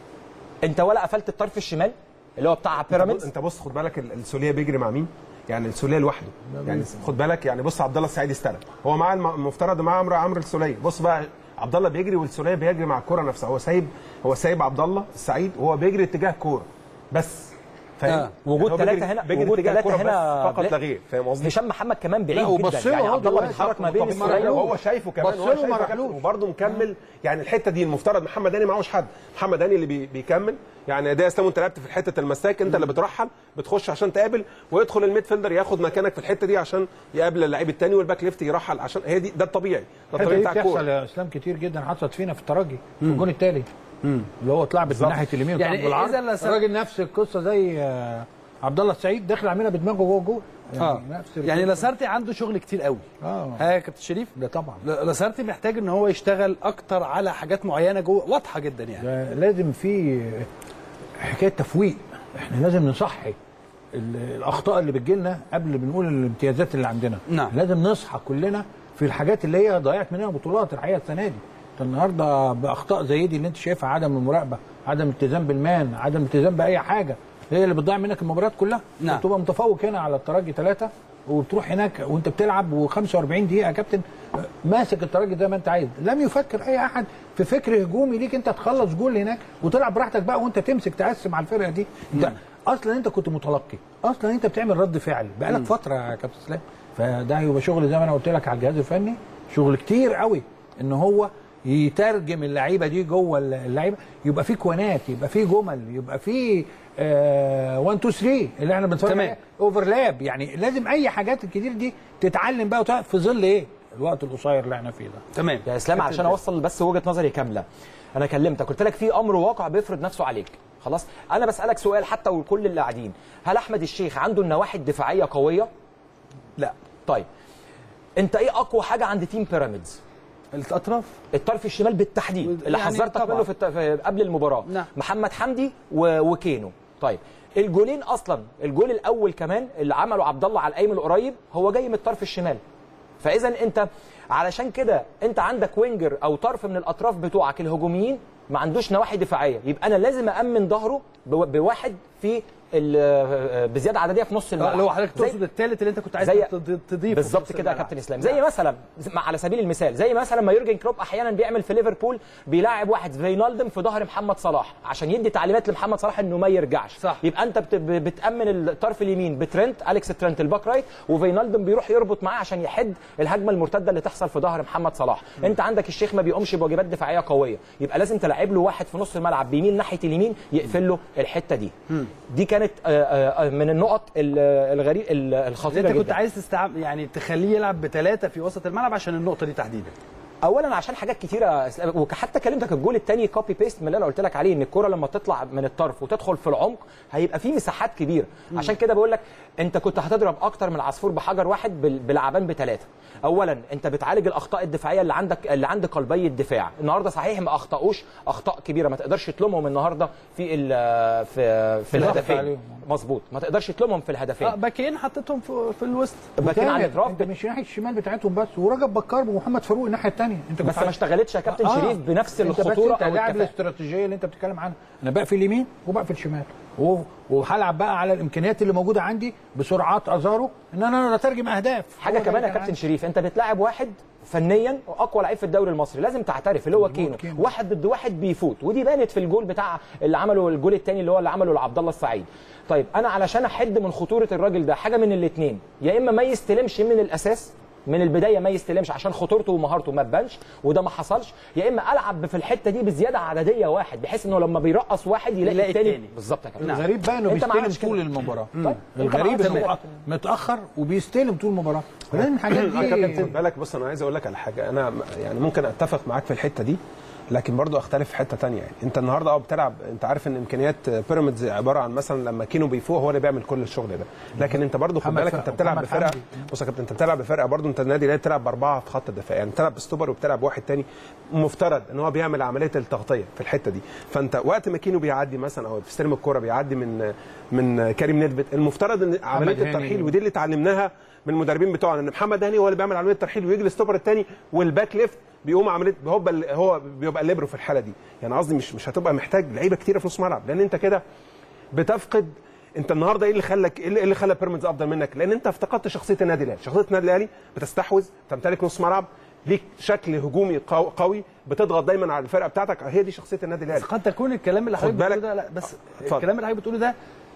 انت ولا قفلت الطرف الشمال اللي هو بتاع انت بص- بيراميدز انت بص خد بالك ال- السوليه بيجري مع مين؟ يعني السوليه لوحده يعني خد بالك يعني بص عبد الله السعيد استلم هو معاه الم- المفترض معاه عمرو عمرو السوليه بص بقى عبد الله بيجري والسوليه بيجري مع الكره نفسها هو سايب هو سايب عبد الله السعيد وهو بيجري اتجاه الكوره بس فاهم؟ آه. وجود يعني هو ثلاثة بيجري- هنا بيجري وجود اتجاه ثلاثة الكرة هنا بس فقط بلا- لا غير فاهم قصدي؟ هشام محمد كمان بعيد لا، جدا وبص له يعني اهو عبد الله دلوقتي. بيتحرك ما بين طب ما السوليه رجعوه. وهو شايفه كمان بص هو له شايفه ما كابتن راحلوش. وبرده مكمل يعني الحته دي المفترض محمد هاني معهوش حد محمد هاني اللي بي بيكمل يعني ده اسلام انت لعبت في حته المساك انت اللي بترحل بتخش عشان تقابل ويدخل الميد فيلدر ياخد مكانك في الحته دي عشان يقابل اللعيب الثاني والباك ليفت يرحل عشان هي دي ده الطبيعي ده الحته الطبيعي دي بتاع بتحصل الكوره يا اسلام كتير جدا حصلت فينا في الترجي في الجون الثالث اللي هو اتلعبت من ناحيه اليمين يعني يعني بالعرض إذا لس- الراجل نفس القصه زي آه، عبد الله السعيد داخل عاملها بدماغه جوه الجول اه نفس يعني القصة. لاسارتي عنده شغل كتير قوي اه ها يا كابتن شريف ده طبعا ل- لاسارتي محتاج ان هو يشتغل اكتر على حاجات معينه جوه واضحه جدا يعني ده لازم في حكايه تفويق احنا لازم نصحي ال- الاخطاء اللي بتجيلنا قبل بنقول الامتيازات اللي عندنا نعم. لازم نصحى كلنا في الحاجات اللي هي ضيعت مننا بطولات الحقيقه السنه دي انت النهارده باخطاء زي دي اللي انت شايفها عدم المراقبه عدم التزام بالمان عدم التزام باي حاجه هي اللي بتضيع منك المباريات كلها نعم. بتبقى متفوق هنا على الترجي ثلاثه وبتروح هناك وانت بتلعب و45 دقيقه يا كابتن ماسك الترجي زي ما انت عايز لم يفكر اي احد في فكر هجومي ليك انت تخلص جول هناك وتلعب براحتك بقى وانت تمسك تقسم على الفرقه دي انت اصلا انت كنت متلقي اصلا انت بتعمل رد فعل بقالك فتره يا كابتن اسلام فده هيبقى شغل زي ما انا قلت لك على الجهاز الفني شغل كتير قوي ان هو يترجم اللعيبه دي جوه اللعيبه يبقى في كوانات يبقى في جمل يبقى في 1 2 3 اللي احنا بنتفرج تمام. عليها اوفرلاب يعني لازم اي حاجات الكتير دي تتعلم بقى وتع- في ظل ايه الوقت القصير اللي احنا فيه ده تمام يا اسلام علشان اوصل بس وجهه نظري كامله انا كلمتك قلت لك في امر واقع بيفرض نفسه عليك خلاص انا بسالك سؤال حتى وكل اللي قاعدين هل احمد الشيخ عنده النواحي الدفاعيه قويه لا طيب انت ايه اقوى حاجه عند تيم بيراميدز الاطراف الطرف الشمال بالتحديد اللي يعني حذرتك طبعاً. منه في, الت... في قبل المباراه نعم. محمد حمدي و... وكينو طيب الجولين اصلا الجول الاول كمان اللي عمله عبد الله على القايم القريب هو جاي من الطرف الشمال فاذا انت علشان كده انت عندك وينجر او طرف من الاطراف بتوعك الهجوميين ما عندوش نواحي دفاعيه يبقى انا لازم امن ظهره بو- بواحد في ال- بزياده عدديه في نص الملعب اللي هو حضرتك زي- تقصد الثالث اللي انت كنت عايز زي- تض- تضيفه بالظبط في كده يا الملعب. كابتن اسلام زي مثلا زي- على سبيل المثال زي مثلا ما يورجن كلوب احيانا بيعمل في ليفربول بيلاعب واحد فينالدم في ظهر محمد صلاح عشان يدي تعليمات لمحمد صلاح انه ما يرجعش صح. يبقى انت بت- ب- بتامن الطرف اليمين بترنت اليكس ترنت الباك رايت وفينالدم بيروح يربط معاه عشان يحد الهجمه المرتده اللي تحصل في ظهر محمد صلاح انت عندك الشيخ ما بيقومش بواجبات دفاعيه قويه يبقى لازم تلعب له واحد في نص الملعب بيميل ناحيه اليمين يقفل له الحته دي دي كانت آه، آه، آه، من النقط ال- الغريب ال- اللي الخطيره انت كنت جدا عايز تستعمل يعني تخليه يلعب بثلاثه في وسط الملعب عشان النقطه دي تحديدا اولا عشان حاجات كتيره إسلام- وحتى كلمتك الجول الثاني كوبي بيست من اللي انا قلت لك عليه ان الكره لما تطلع من الطرف وتدخل في العمق هيبقى في مساحات كبيره عشان كده بقول لك انت كنت هتضرب اكتر من عصفور بحجر واحد بال- بلعبان بثلاثه اولا انت بتعالج الاخطاء الدفاعيه اللي عندك اللي عند قلبي الدفاع النهارده صحيح ما اخطاوش اخطاء كبيره ما تقدرش تلومهم النهارده في ال- في في الضغط الهدفين عليهم. مظبوط ما تقدرش تلومهم في الهدفين اه باكين حطيتهم في, في الوسط باكين على وتامر، الاطراف انت مش ناحيه الشمال بتاعتهم بس ورجب بكار ومحمد فاروق الناحيه الثانيه انت بس كنت ما اشتغلتش يا كابتن آه. شريف بنفس انت الخطوره بس او انت لاعب الكفاءه الاستراتيجيه اللي انت بتتكلم عنها انا بقفل اليمين وبقفل الشمال و- وهلعب بقى على الامكانيات اللي موجوده عندي بسرعات ازارو ان انا اترجم اهداف حاجه هو ده كمان اللي يا كان كابتن شريف انت بتلاعب واحد فنيا اقوى لعيب في الدوري المصري لازم تعترف اللي هو كينو كينو. واحد ضد واحد بيفوت ودي بانت في الجول بتاع اللي عمله الجول الثاني اللي هو اللي عمله لعبد الله السعيد طيب انا علشان احد من خطوره الراجل ده حاجه من الاثنين يا اما ما يستلمش من الاساس من البدايه ما يستلمش عشان خطورته ومهارته ما تبانش وده ما حصلش يا اما العب في الحته دي بزياده عدديه واحد بحيث انه لما بيرقص واحد يلاقي, يلاقي الثاني التاني. بالظبط يا كابتن الغريب بقى انه انت ما بيستلم عملتش طول كده. المباراه طيب انت ما الغريب عملتش انه كده. متاخر وبيستلم طول المباراه فلازم الحاجات يا كابتن خد دي بالك بص انا عايز اقول لك على حاجه انا م- يعني ممكن اتفق معاك في الحته دي لكن برضو اختلف في حته تانية يعني انت النهارده اه بتلعب انت عارف ان امكانيات بيراميدز عباره عن مثلا لما كينو بيفوق هو اللي بيعمل كل الشغل ده لكن انت برضو خد محمد بالك ف- انت بتلعب محمد بفرقه حمدي. بص يا كابتن انت بتلعب بفرقه برضو انت النادي الاهلي بتلعب باربعه في خط الدفاع يعني بتلعب بستوبر وبتلعب بواحد تاني مفترض ان هو بيعمل عمليه التغطيه في الحته دي فانت وقت ما كينو بيعدي مثلا او بيستلم الكوره بيعدي من من كريم ندبت المفترض ان عمليه هاني. الترحيل ودي اللي اتعلمناها من المدربين بتوعنا ان محمد هاني هو اللي بيعمل عمليه الترحيل ويجي الستوبر الثاني والباك ليفت بيقوم عمليه هو بل- هو بيبقى الليبرو في الحاله دي يعني قصدي مش مش هتبقى محتاج لعيبه كتيره في نص ملعب لان انت كده بتفقد انت النهارده ايه اللي خلاك ايه اللي- إيه اللي خلى بيراميدز افضل منك لان انت افتقدت شخصيه النادي الاهلي شخصيه النادي الاهلي بتستحوذ تمتلك نص ملعب ليك شكل هجومي قو- قوي بتضغط دايما على الفرقه بتاعتك هي دي شخصيه النادي الاهلي بس قد تكون الكلام اللي خد حضرتك بتقوله بالك. ده لا بس اتفضل. الكلام اللي حضرتك بتقوله ده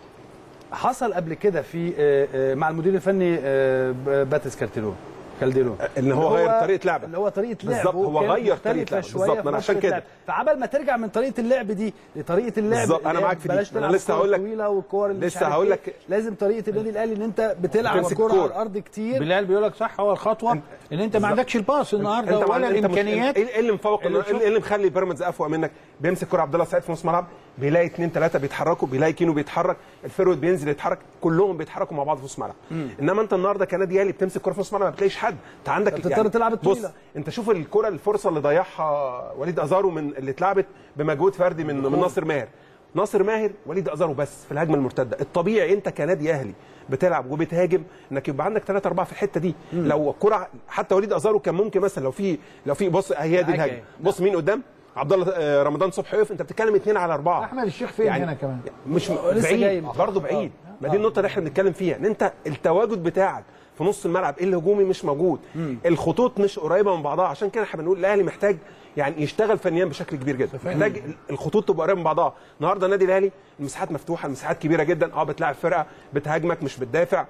حصل قبل كده في آه، آه، مع المدير الفني آه، ب- باتيس كارتيرون كالديرون ان هو اللي غير طريقه لعبه اللي هو طريقه لعبه بالظبط، هو كانت غير مختلفة طريقة لعبه. شوية بالظبط، في ما أنا عشان نظرة كده. اللعب. فعبال ما ترجع من طريقه اللعب دي لطريقه اللعب بالظبط، أنا اللي هي معاك في دي. بلاش أنا تلعب لسه الكرة هقول لك- الطويله والكور اللي مش لسه عارف هقول إيه. لك- لازم طريقه النادي الاهلي ان انت بتلعب تمسك الكوره على كورة. الارض كتير بلال بيقول لك صح هو الخطوه ان انت ما عندكش الباص النهارده انت ولا مع- انت مش- الامكانيات ايه إيه اللي مفوق اللي ايه اللي مخلي بيراميدز افوق منك بيمسك كرة عبد الله السعيد في نص ملعب بيلاقي اثنين ثلاثه بيتحركوا بيلاقي كينو بيتحرك الفيرود بينزل يتحرك كلهم بيتحركوا مع بعض في نص ملعب انما انت النهارده كنادي اهلي بتمسك كرة في نص ملعب ما بتلاقيش حد انت عندك بتضطر تلعب بص الطويلة. انت شوف الكرة الفرصه اللي ضيعها وليد ازارو من اللي اتلعبت بمجهود فردي من من ناصر ماهر ناصر ماهر وليد ازارو بس في الهجمه المرتده الطبيعي انت كنادي اهلي بتلعب وبتهاجم انك يبقى عندك ثلاثة أربعة في الحته دي لو الكره حتى وليد ازارو كان ممكن مثلا لو في لو في بص هي دي معاك الهجمه ايه. بص مين قدام عبد الله آه، رمضان صبحي وقف انت بتتكلم اثنين على اربعه احمد الشيخ فين هنا كمان مش لسه جاي بعيد برضه بعيد ما دي النقطه اللي احنا بنتكلم فيها ان انت التواجد بتاعك في نص الملعب الهجومي مش موجود الخطوط مش قريبه من بعضها عشان كده احنا بنقول الاهلي محتاج يعني يشتغل فنيا بشكل كبير جدا محتاج الخطوط تبقى قريبه من بعضها النهارده النادي الاهلي المساحات مفتوحه المساحات كبيره جدا اه بتلاعب فرقه بتهاجمك مش بتدافع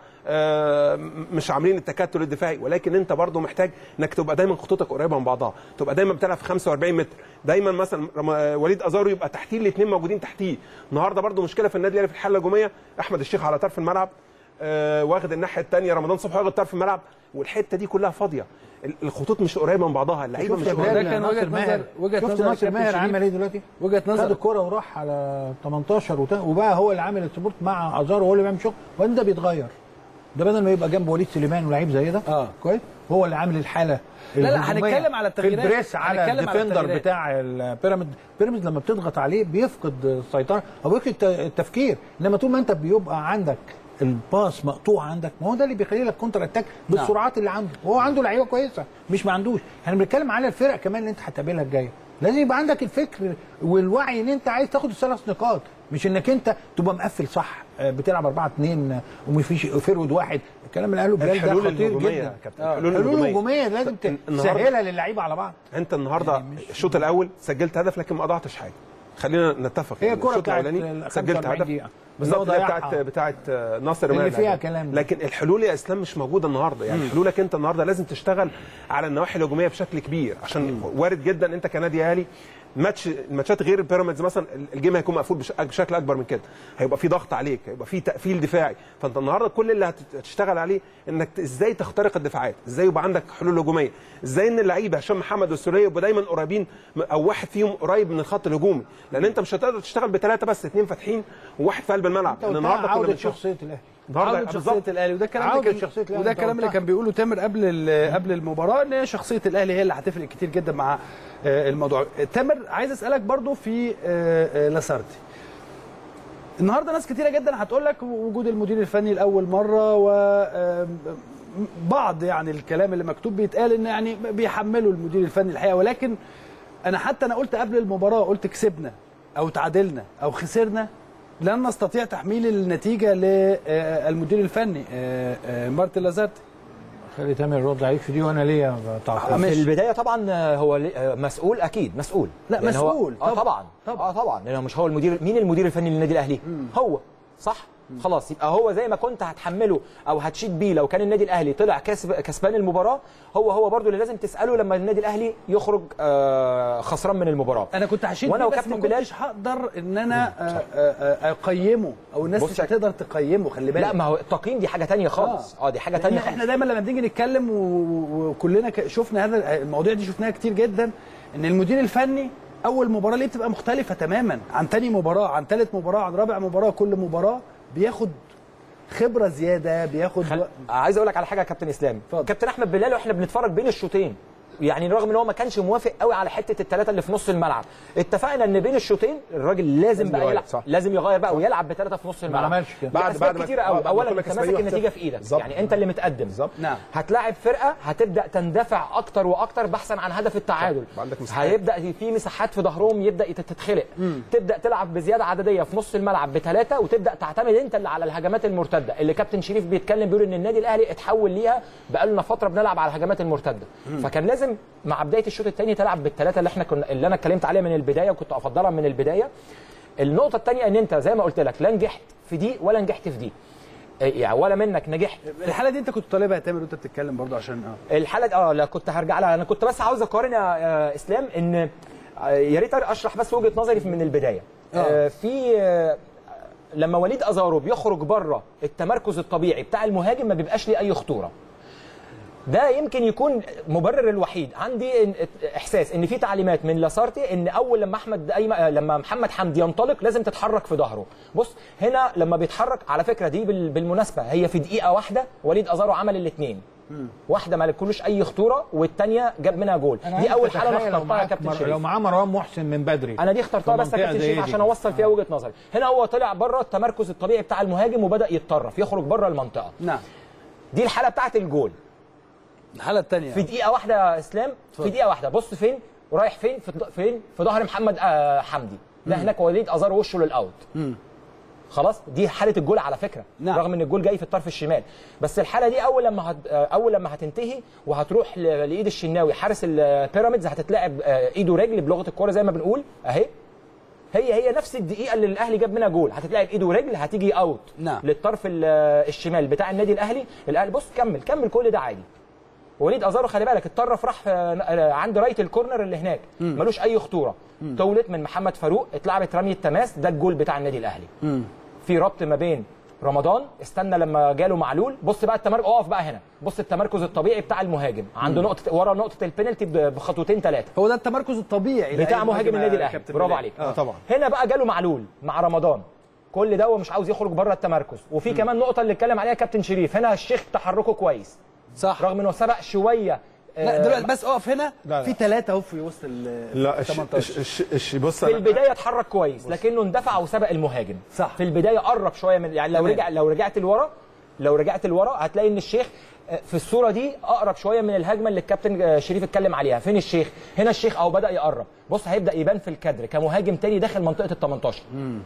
آه مش عاملين التكتل الدفاعي ولكن انت برضه محتاج انك تبقى دايما خطوطك قريبه من بعضها تبقى دايما بتلعب في 45 متر دايما مثلا رم- وليد ازارو يبقى تحتيه الاثنين موجودين تحتيه النهارده برضه مشكله في النادي الاهلي في الحاله الهجوميه احمد الشيخ على طرف الملعب آه واخد الناحيه الثانيه رمضان صبحي واخد طرف الملعب والحته دي كلها فاضيه ال- الخطوط مش قريبه من بعضها اللعيبه شفت مش يا قريبه ده بلال كان ناصر وجهة ماهر؟ نظر- وجهة شفت نظر ناصر كابتن ماهر شريف؟ عمل ايه دلوقتي؟ وجهة خد نظر الكرة وراح على 18 وت- وبقى هو اللي عامل السبورت مع ازارو هو اللي بيعمل شغل وبعدين ده بيتغير ده بدل ما يبقى جنب وليد سليمان ولاعيب زي ده آه. كويس هو اللي عامل الحاله لا، لا، الهجومية هنتكلم على في التغييرات. البريس على هنتكلم على الديفندر التغييرات. بتاع البيراميد بيراميدز لما بتضغط عليه بيفقد السيطره او بيفقد الت- التفكير انما طول ما انت بيبقى عندك الباس مقطوع عندك ما هو ده اللي بيخلي لك كونتر اتاك بالسرعات اللي عنده وهو عنده لعيبه كويسه مش ما عندوش احنا بنتكلم على الفرق كمان اللي انت هتقابلها الجايه لازم يبقى عندك الفكر والوعي ان انت عايز تاخد الثلاث نقاط مش انك انت تبقى مقفل صح آه، بتلعب 4 2 ومفيش فرود واحد الكلام اللي قاله بلال ده الحلول خطير الهجوميه جدا يا كابتن آه، الحلول الحلول الهجوميه الهجوميه لازم النهاردة- تسهلها للعيبه على بعض انت النهارده الشوط الاول سجلت هدف لكن ما اضعتش حاجه خلينا نتفق هي يعني الكرة الشوط بتاعت الاولاني ال سجلت 45 هدف دقيقة. بالظبط بس هو اللي هي ضيعها. بتاعت بتاعت ناصر اللي ماهر فيها يعني. كلام دي. لكن الحلول يا اسلام مش موجوده النهارده يعني حلولك انت النهارده لازم تشتغل على النواحي الهجوميه بشكل كبير عشان وارد جدا انت كنادي اهلي الماتش الماتشات غير بيراميدز مثلا الجيم هيكون مقفول بش- بشكل اكبر من كده هيبقى في ضغط عليك هيبقى في تقفيل دفاعي فانت النهارده كل اللي هت- هتشتغل عليه انك ت- ازاي تخترق الدفاعات ازاي يبقى عندك حلول هجوميه ازاي ان اللعيبه هشام محمد والسوليه يبقوا دايما قريبين م- او واحد فيهم قريب من الخط الهجومي لان انت مش هتقدر تشتغل بثلاثه بس اثنين فاتحين وواحد في قلب الملعب لان النهارده كنا عوده بنشوف شخصيه الاهلي النهارده عودة بالظبط. شخصية الأهلي وده الكلام اللي عودة كان شخصية الأهلي وده أنت الكلام اللي قلتها. كان بيقوله تامر قبل ال- قبل المباراة إن شخصية الأهلي هي اللي هتفرق كتير جدا مع آه، الموضوع تامر عايز أسألك برضو في آه، آه، لاسارتي النهارده ناس كتيره جدا هتقول لك وجود المدير الفني لاول مره و آم، بعض يعني الكلام اللي مكتوب بيتقال ان يعني بيحملوا المدير الفني الحقيقه ولكن انا حتى انا قلت قبل المباراه قلت كسبنا او تعادلنا او خسرنا لن نستطيع تحميل النتيجه للمدير الفني آه، آه، مارتن لازارتي خلي تامر يرد عليك في دي وانا ليا تعقيب ماشي. في البدايه طبعا آه، هو لي- آه، مسؤول اكيد مسؤول لا، لأن هو- مسؤول، اه طبعا. طبعا طبعا. اه طبعا لانه مش هو المدير مين المدير الفني للنادي الاهلي هو صح خلاص يبقى هو زي ما كنت هتحمله او هتشيد بيه لو كان النادي الاهلي طلع كسب كسبان المباراه هو هو برضو اللي لازم تساله لما النادي الاهلي يخرج آه، خسران من المباراه انا كنت هشيد وأنا بيه بس ما وكابتن بلال- كنتش هقدر ان انا آه، آه، آه، اقيمه او الناس بص مش يا- هتقدر تقيمه خلي بالك لا ما هو التقييم دي حاجه تانية خالص اه دي حاجه تانية لأن خالص احنا دايما لما بنيجي نتكلم و- و- وكلنا ك- شفنا هذا المواضيع دي شفناها كتير جدا ان المدير الفني اول مباراه ليه بتبقى مختلفه تماما عن تاني مباراه عن تالت مباراه عن رابع مباراه كل مباراه بياخد خبره زياده بياخد خل... وق- عايز اقول لك على حاجه يا كابتن اسلام اتفضل. كابتن احمد بلال واحنا بنتفرج بين الشوطين يعني رغم ان هو ما كانش موافق قوي على حته الثلاثه اللي في نص الملعب اتفقنا ان بين الشوطين الراجل لازم بقى يغير، يلعب صح. لازم يغير بقى ويلعب بثلاثه في نص الملعب عملش كده. بعد- بعد بعد بعد ما- كتير آه، قوي بعد ما اولا كنا انت كسبانين ماسك 1-0. النتيجه في ايدك بالظبط. يعني انت اللي متقدم بالظبط. نعم. هتلاعب فرقه هتبدا تندفع اكتر واكتر بحثا عن هدف التعادل صح. عندك مساحات. هيبدا في مساحات في ظهرهم يبدا يت- تتخلق تبدا تلعب بزياده عدديه في نص الملعب بثلاثه وتبدا تعتمد انت اللي على الهجمات المرتده اللي كابتن شريف بيتكلم بيقول ان النادي الاهلي اتحول ليها بقالنا فتره بنلعب على الهجمات المرتده فكان لازم مع بدايه الشوط الثاني تلعب بالثلاثه اللي احنا كنا اللي انا اتكلمت عليها من البدايه وكنت افضلها من البدايه النقطه الثانيه ان انت زي ما قلت لك لا نجحت في دي ولا نجحت في دي يعني ولا منك نجحت الحاله دي انت كنت طالبها يا تامر وانت بتتكلم برضه عشان اه الحاله دي اه لا كنت هرجع لها انا كنت بس عاوز اقارن يا يا اسلام ان آه، يا ريت اشرح بس وجهه نظري من البدايه آه، في آه، لما وليد ازارو بيخرج بره التمركز الطبيعي بتاع المهاجم ما بيبقاش ليه اي خطوره ده يمكن يكون مبرر الوحيد عندي إن- احساس ان في تعليمات من لاسارتي ان اول لما احمد أيمن لما محمد حمدي ينطلق لازم تتحرك في ظهره بص هنا لما بيتحرك على فكره دي بال- بالمناسبه هي في دقيقه واحده وليد ازارو عمل الاثنين واحده ما لكلوش اي خطوره والثانيه جاب منها جول أنا دي عايز اول حاله انا أتخيل لو اخترتها يا معاك كابتن مر- شريف لو معاه مروان محسن من بدري انا دي اخترتها في بس يا منطقة كابتن زي شريف دي. عشان اوصل فيها وجهه نظري هنا هو طلع بره التمركز الطبيعي بتاع المهاجم وبدا يتطرف يخرج بره المنطقه نعم دي الحاله بتاعت الجول الحاله الثانيه في دقيقه واحده يا اسلام في دقيقه واحده بص فين ورايح فين في فين في ظهر محمد آه حمدي لا هناك وليد ازار وشه للاوت خلاص دي حاله الجول على فكره نعم. رغم ان الجول جاي في الطرف الشمال بس الحاله دي اول لما هت... آه، اول لما هتنتهي وهتروح ل... لايد الشناوي حارس البيراميدز هتتلعب آه، ايده رجل بلغه الكوره زي ما بنقول اهي هي هي نفس الدقيقه اللي الاهلي جاب منها جول هتتلعب ايده ورجل هتيجي اوت نعم. للطرف ال- الشمال بتاع النادي الاهلي الاهلي بص كمل كمل كل ده عادي وليد ازارو خلي بالك اتطرف راح آه، عند رايه الكورنر اللي هناك ملوش اي خطوره تولت من محمد فاروق اتلعبت رميه تماس ده الجول بتاع النادي الاهلي في ربط ما بين رمضان استنى لما جاله معلول بص بقى التمركز اقف بقى هنا بص التمركز الطبيعي بتاع المهاجم عند نقطه ورا نقطه البينالتي ب- بخطوتين ثلاثه هو ده التمركز الطبيعي بتاع لأي مهاجم النادي يا الاهلي كابتن برافو بلال. عليك اه طبعا هنا بقى جاله معلول مع رمضان كل ده هو مش عاوز يخرج بره التمركز وفي كمان نقطه اللي اتكلم عليها كابتن شريف هنا الشيخ تحركه كويس صح رغم انه سبق شويه لا آه، دلوقتي بس اقف هنا لا، لا. في ثلاثه اهو في وسط ال لا في الش 18 الش الش الش بص في أنا- البدايه اتحرك كويس لكنه اندفع وسبق المهاجم صح. في البدايه قرب شويه من يعني لو تمام. رجع لو رجعت لورا لو رجعت لورا هتلاقي ان الشيخ آه، في الصوره دي اقرب شويه من الهجمه اللي الكابتن آه، شريف اتكلم عليها فين الشيخ هنا الشيخ او بدا يقرب بص هيبدا يبان في الكادر كمهاجم تاني داخل منطقه ال 18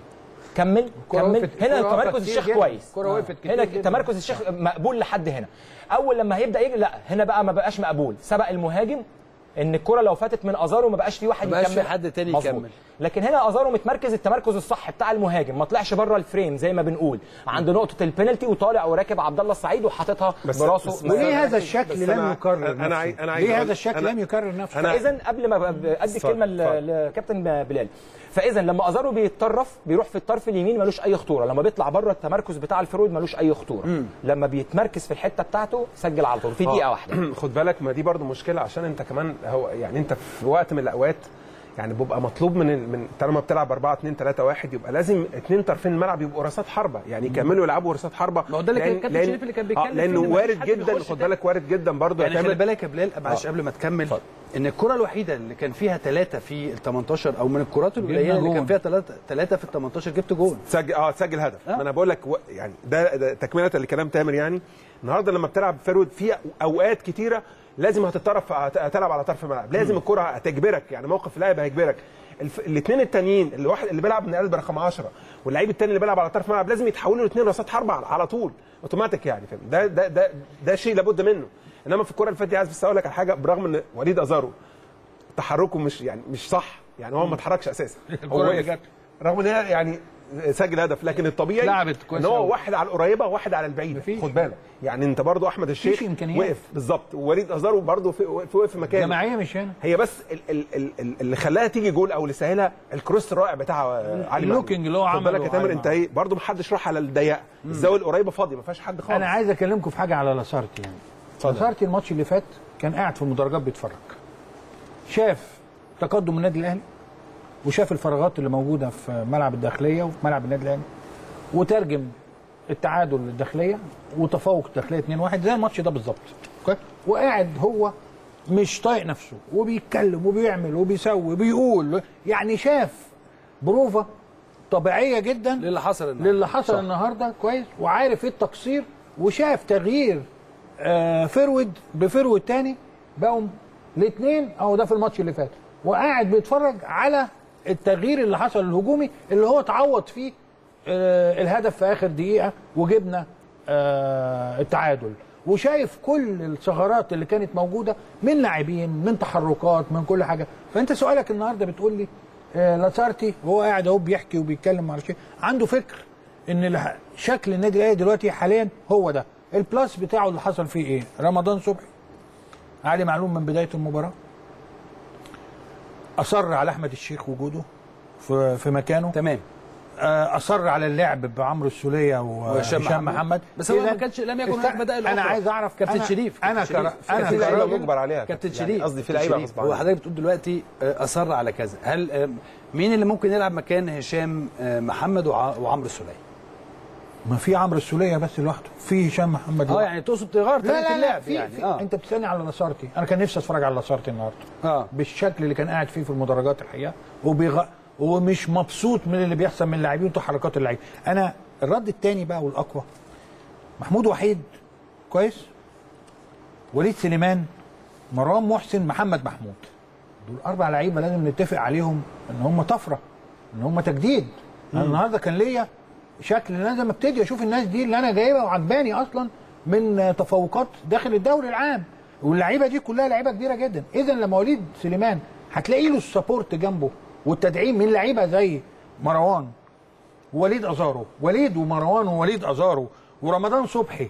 كمل الكرة كمل وقفت- هنا الكرة وقفت تمركز كتير الشيخ جدا. كويس الكرة وقفت كتير هنا جدا. تمركز الشيخ مقبول لحد هنا اول لما هيبدا يجي لا هنا بقى ما بقاش مقبول سبق المهاجم ان الكره لو فاتت من ازارو ما بقاش في واحد ما بقاش يكمل في حد تاني مظبوط. يكمل. لكن هنا ازارو متمركز التمركز الصح بتاع المهاجم ما طلعش بره الفريم زي ما بنقول عند نقطه البينالتي وطالع وراكب عبد الله السعيد وحاططها بس- براسه بس- وليه هذا بس الشكل أنا- لم يكرر أنا نفسه؟ عاي- أنا عايز ليه أقول- هذا الشكل أنا- لم يكرر نفسه أنا- فاذا قبل ما ب- ادي اتفضل، الكلمه ل- اتفضل. لكابتن بلال فاذا لما ازارو بيتطرف بيروح في الطرف اليمين ملوش اي خطوره لما بيطلع بره التمركز بتاع الفرويد ملوش اي خطوره لما بيتمركز في الحته بتاعته سجل على طول في دقيقه واحده خد بالك ما دي برضو مشكله عشان انت كمان هو يعني انت في وقت من الاوقات يعني بيبقى مطلوب من ال- من طالما بتلعب 4 2 3 1 يبقى لازم اثنين طرفين الملعب يبقوا راسات حربه يعني يكملوا يلعبوا راسات حربه ما هو ده اللي كان لأن- الكابتن لأن- شريف اللي كان آه، بيتكلم فيه لانه إن مفيش وارد حد جدا بيخش خد تاني. بالك وارد جدا برضو يعني خلي يعتمد- بالك يا بلال معلش قبل ما تكمل ان الكره الوحيده اللي كان فيها ثلاثه في ال 18 او من الكرات القليله اللي جون. كان فيها ثلاثه ثلاثه في ال 18 جبت جون تسجل اه تسجل هدف آه. ما انا بقول لك و... يعني ده, ده تكمله لكلام تامر يعني النهارده لما بتلعب فيرود في اوقات كتيره لازم هتطرف هت- هتلعب على طرف الملعب لازم الكره هتجبرك يعني موقف لاعب هيجبرك الف... الاثنين التانيين اللي واحد اللي بيلعب من قلب رقم 10 واللعيب الثاني اللي بيلعب على طرف الملعب لازم يتحولوا الاثنين راسات حربه على- على طول اوتوماتيك يعني فاهم ده ده ده ده شيء لابد منه انما في الكره اللي فاتت دي عايز بس اقول لك على حاجه برغم ان وليد ازارو تحركه مش يعني مش صح يعني هو ما اتحركش اساسا هو اللي وقف جت. رغم ان هي يعني سجل هدف لكن الطبيعي لعبت كويس ان هو أوي. واحد على القريبه وواحد على البعيده مفيش. خد بالك يعني انت برضو احمد الشيخ مفيش إمكانيات. وقف بالظبط ووليد ازارو برضو في وقف وقف في مكانه جماعيه مش هنا هي بس ال ال ال ال اللي خلاها تيجي جول او اللي سهلها الكروس الرائع بتاع آه، علي اللوكينج اللي هو خد عمله بالك يا تامر علي انت ايه برضو ما حدش راح على الضيقه الزاويه القريبه فاضيه ما فيهاش حد خالص انا عايز اكلمكم في حاجه على لاسارتي يعني لاسارتي الماتش اللي فات كان قاعد في المدرجات بيتفرج شاف تقدم النادي الاهلي وشاف الفراغات اللي موجوده في ملعب الداخليه وفي ملعب النادي الاهلي وترجم التعادل للداخليه وتفوق الداخليه 2-1 زي الماتش ده بالظبط أوكي؟ وقاعد هو مش طايق نفسه وبيتكلم وبيعمل وبيسوي وبيقول يعني شاف بروفه طبيعيه جدا للي حصل النهارده للي حصل صح. النهارده كويس وعارف ايه التقصير وشاف تغيير آه فرود بفرود تاني بقوا الاثنين اهو ده في الماتش اللي فات وقاعد بيتفرج على التغيير اللي حصل الهجومي اللي هو اتعوض فيه آه الهدف في اخر دقيقه وجبنا آه التعادل وشايف كل الثغرات اللي كانت موجوده من لاعبين من تحركات من كل حاجه فانت سؤالك النهارده بتقول لي آه لاسارتي وهو قاعد اهو بيحكي وبيتكلم على شيء عنده فكر ان الح- شكل النادي الاهلي دلوقتي حاليا هو ده البلاس بتاعه اللي حصل فيه ايه رمضان صبحي علي معلوم من بدايه المباراه اصر على احمد الشيخ وجوده في في مكانه تمام آه، اصر على اللعب بعمرو السوليه وهشام وهشام محمد. محمد بس هو ما إذن- كانش- لم يكن است- هناك بدائل انا أخرى. عايز اعرف كابتن أنا- شريف، انا كابتن كرا- شريف. انا في لعيبه كراجل مجبر عليها كابتن يعني شريف قصدي في كابتن لعيبه شريف، غصب هو عنها. حضرتك بتقول دلوقتي آه، اصر على كذا هل آه، مين اللي ممكن يلعب مكان هشام آه، محمد وع- وعمرو السوليه ما في عمرو السوليه بس لوحده في هشام محمد اه لوحده. يعني تقصد تغير لا طريقه لا لا اللعب في, يعني في اه انت بتسالني على لاسارتي انا كان نفسي اتفرج على لاسارتي النهارده اه بالشكل اللي كان قاعد فيه في المدرجات الحقيقه وبيغ... ومش مبسوط من اللي بيحصل من اللاعبين وتحركات اللاعبين انا الرد الثاني بقى والاقوى محمود وحيد كويس وليد سليمان مروان محسن محمد محمود دول اربع لعيبه لازم نتفق عليهم ان هم طفره ان هم تجديد انا النهارده كان ليا شكل إن لازم ابتدي اشوف الناس دي اللي انا جايبها وعجباني اصلا من تفوقات داخل الدوري العام واللعيبه دي كلها لعيبه كبيره جدا اذا لما وليد سليمان هتلاقي له السبورت جنبه والتدعيم من لعيبه زي مروان ووليد ازارو وليد ومروان ووليد ازارو ورمضان صبحي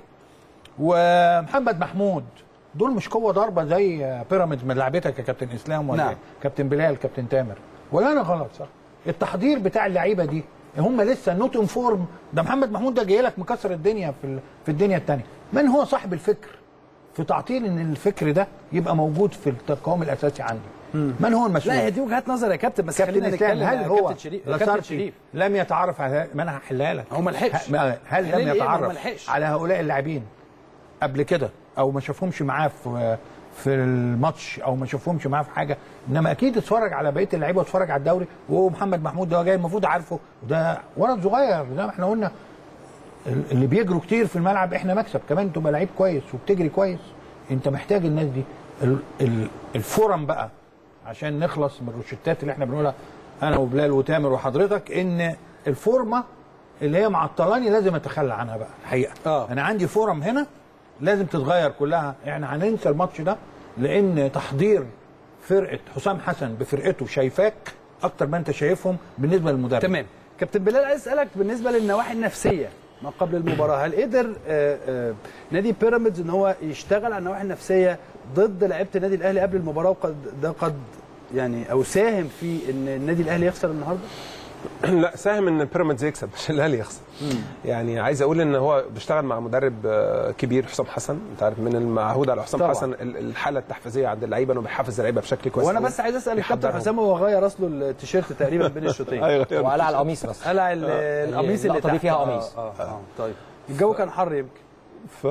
ومحمد محمود دول مش قوه ضاربه زي بيراميدز من لعبتك يا كابتن اسلام ولا نعم. نعم. كابتن بلال كابتن تامر ولا انا غلط صح التحضير بتاع اللعيبه دي هم لسه نوت ان فورم ده محمد محمود ده جاي لك مكسر الدنيا في ال- في الدنيا الثانيه من هو صاحب الفكر في تعطيل ان الفكر ده يبقى موجود في القوام الاساسي عندي من هو المسؤول لا هي دي وجهات نظر يا كابتن بس كابتن خلينا اسلام نتكلم هل يا هو كابتن شريف يا كابتن لاسارتي شريف لم يتعرف على ما انا هحلها لك هو ما لحقش. ه- هل ليه- لم ليه ما يتعرف لحقش؟ على هؤلاء اللاعبين قبل كده او ما شافهمش معاه في في الماتش او ما شافهمش معاه في حاجه انما اكيد اتفرج على بقيه اللعيبه واتفرج على الدوري وهو محمد محمود ده جاي المفروض عارفه ده ولد صغير زي ما احنا قلنا اللي بيجروا كتير في الملعب احنا مكسب كمان تبقى لعيب كويس وبتجري كويس انت محتاج الناس دي ال- ال- الفرم بقى عشان نخلص من الروشتات اللي احنا بنقولها انا وبلال وتامر وحضرتك ان الفورمه اللي هي معطلاني لازم اتخلى عنها بقى الحقيقه آه. انا عندي فورم هنا لازم تتغير كلها احنا هننسى الماتش ده لان تحضير فرقه حسام حسن بفرقته شايفاك اكتر ما انت شايفهم بالنسبه للمدرب تمام كابتن بلال عايز اسالك بالنسبه للنواحي النفسيه ما قبل المباراه هل قدر آه، آه، نادي بيراميدز ان هو يشتغل على النواحي النفسيه ضد لعيبه النادي الاهلي قبل المباراه وقد ده قد يعني او ساهم في ان النادي الاهلي يخسر النهارده لا ساهم ان بيراميدز يكسب مش الاهلي يخسر يعني عايز اقول ان هو بيشتغل مع مدرب آه، كبير حسام حسن انت عارف من المعهود على حسام طبعا. حسن ال- الحاله التحفيزيه عند اللعيبه انه بيحفز اللعيبه بشكل كويس وانا أوي. بس عايز اسال الكابتن بيحضرهم. حسام هو غير اصله التيشيرت تقريبا بين الشوطين ايوه وقلع على القميص بس قلع ال- القميص اللي اللقطة دي تحت. فيها آه، قميص. اه اه طيب الجو كان حر يمكن ف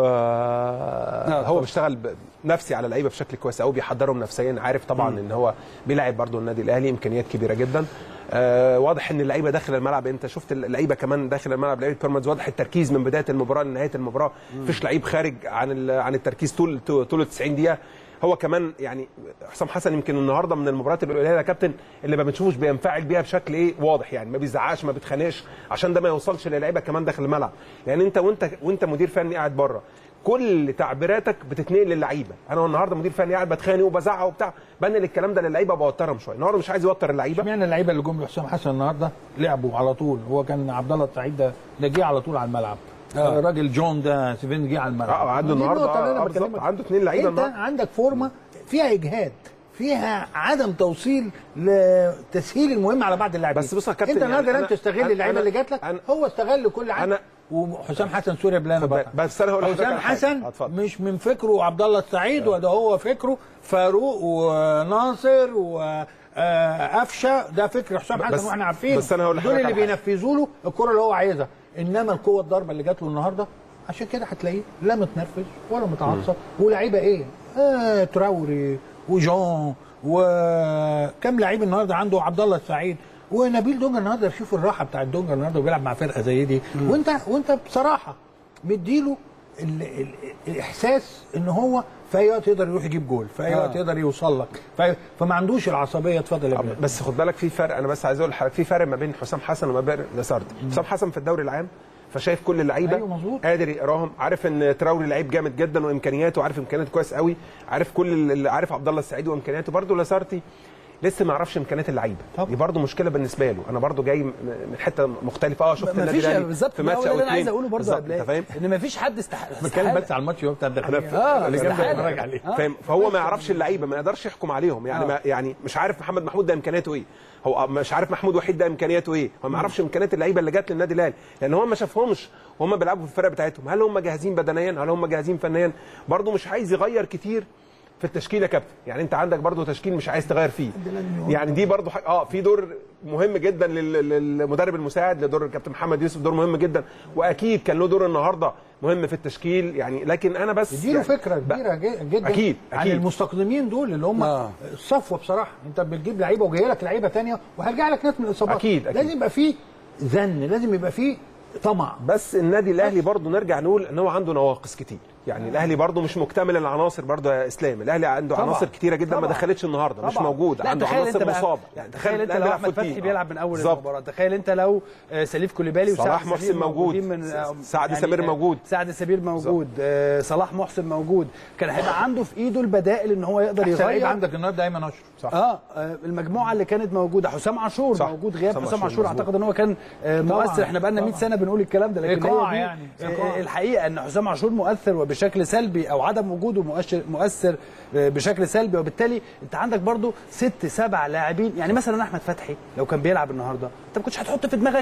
هو اتفضل. بيشتغل ب- نفسي على اللعيبه بشكل كويس قوي بيحضرهم نفسيا عارف طبعا ان هو بيلعب برضه النادي الاهلي امكانيات كبيره جدا آه واضح ان اللعيبه داخل الملعب انت شفت اللعيبه كمان داخل الملعب لعيبه بيراميدز واضح التركيز من بدايه المباراه لنهايه المباراه مفيش لعيب خارج عن ال- عن التركيز طول طول ال 90 دقيقه هو كمان يعني حسام حسن يمكن النهارده من المباريات القليله يا كابتن اللي ما بنشوفوش بينفعل بيها بشكل ايه واضح يعني ما بيزعقش ما بيتخانقش عشان ده ما يوصلش للعيبه كمان داخل الملعب لان انت وانت وانت مدير فني قاعد بره كل تعبيراتك بتتنقل للعيبه انا النهارده مدير فني قاعد بتخانق وبزعق وبتاع بنقل الكلام ده للعيبه بوترهم شويه النهارده مش عايز يوتر اللعيبه اشمعنى اللعيبه اللي جم لحسام حسن النهارده لعبوا على طول هو كان عبد الله السعيد ده ده جه على طول على الملعب آه. الراجل جون ده سيفين جه على الملعب اه عنده دي النهارده النقطة اللي أنا آه، بالظبط. بكلمك. عنده اثنين لعيبه انت النهارده عندك فورمه فيها اجهاد فيها عدم توصيل لتسهيل المهم على بعض اللاعبين بس بص يا كابتن انت النهارده يعني لم أنا- تستغل أنا- اللعيبه أنا- اللي جات لك أنا- هو استغل كل حاجه أنا- وحسام حسن سوري بلان خد بالك. بطل بس أنا هقول لحضرتك حسام على حاجة. حسن آه، اتفضل. مش من فكره عبد الله السعيد وده هو فكره فاروق وناصر و آه، قفشه ده فكر حسام بس- حسن واحنا عارفين بس أنا هقول دول لحضرتك اللي على حاجة. بينفذوا له الكره اللي هو عايزها انما القوه الضربه اللي جات له النهارده عشان كده هتلاقيه لا متنرفز ولا متعصب ولاعيبه ايه؟ آه تراوري وجون وكم لعيب النهارده عنده عبد الله السعيد ونبيل دونجا النهارده شوف الراحه بتاعت دونجا النهارده وبيلعب مع فرقه زي دي وانت وانت بصراحه مديله ال ال الاحساس ان هو في اي وقت يقدر يروح يجيب جول في اي آه. وقت يقدر يوصل لك في فما عندوش العصبيه اتفضل يا بلال بس خد بالك في فرق انا بس عايز اقول لحضرتك في فرق ما بين حسام حسن وما بين لاسارتي حسام حسن في الدوري العام فشايف كل اللعيبه أيوة مظبوط. قادر يقراهم عارف ان تراوري لعيب جامد جدا وامكانياته عارف امكانياته كويس قوي عارف كل اللي عارف عبد الله السعيد وامكانياته برده لاسارتي لسه ما يعرفش امكانيات اللعيبه طبعا. دي برده مشكله بالنسبه له انا برده جاي م- من حته مختلفه اه شفت ما النادي فيش الاهلي بالظبط في ده ماتش هو او ده اللي انا عايز اتنين. اقوله برضه يا بالظبط، انت بلال فاهم ان ما فيش حد استحق بتكلم بس على الماتش بتاع الداخليه آه، اللي جنب استحالة. بتفرج عليه آه. فاهم فهو ما يعرفش اللعيبه ما يقدرش يحكم عليهم يعني آه. ما يعني مش عارف محمد محمود ده امكانياته ايه هو مش عارف محمود وحيد ده امكانياته ايه هو ما يعرفش امكانيات اللعيبه اللي جت للنادي الاهلي لان هو ما شافهمش وهم بيلعبوا في الفرق بتاعتهم هل هم جاهزين بدنيا هل هم جاهزين فنيا برضه مش عايز يغير كتير في التشكيله يا كابتن يعني انت عندك برضه تشكيل مش عايز تغير فيه يعني دي برضه حاجة اه في دور مهم جدا لل- للمدرب المساعد لدور الكابتن محمد يوسف دور مهم جدا واكيد كان له دور النهارده مهم في التشكيل يعني لكن انا بس اديله يعني فكره ب- كبيره ج- جدا أكيد، عن أكيد. المستقدمين دول اللي هم آه. الصفوه بصراحه انت بتجيب لعيبه وجاي لك لعيبه ثانيه وهيرجع لك ناس من الاصابات أكيد، أكيد. لازم يبقى فيه زن لازم يبقى فيه طمع بس النادي الاهلي برضه نرجع نقول ان هو عنده نواقص كتير يعني الاهلي برضه مش مكتمل العناصر برضه يا اسلام الاهلي عنده طبعاً. لا كتيره جدا ما طبعاً. دخلتش النهارده مش طبعاً. موجود لا عنده تخيل انت عناصر بقى مصابه يعني تخيل انت الأهلي لو بيلعب احمد فوتين. فتحي بيلعب من اول بالظبط. المباراه تخيل انت لو آه، سليف كوليبالي وسعد صلاح محسن سمير موجود. موجودين من آه، سعد سمير آه، موجود. سعد سمير موجود آه، صلاح محسن موجود كان هيبقى عنده في ايده البدائل ان هو يقدر احسن لعيب يغير عندك النهارده ايمن اشرف صح اه آه، المجموعه اللي كانت موجوده حسام عاشور صح. موجود غياب حسام حسام عاشور عاشور مظبوط. اعتقد ان هو كان آه، مؤثر احنا بقى لنا 100 طبعاً. سنه بنقول الكلام ده لكن إيقاع هي دي يعني، آه، إيقاع. الحقيقه ان حسام عاشور مؤثر وبشكل سلبي او عدم وجوده مؤثر مؤثر آه، بشكل سلبي وبالتالي انت عندك برضو ست سبع لاعبين يعني مثلا احمد فتحي لو كان بيلعب النهارده انت ما كنتش هتحط في دماغك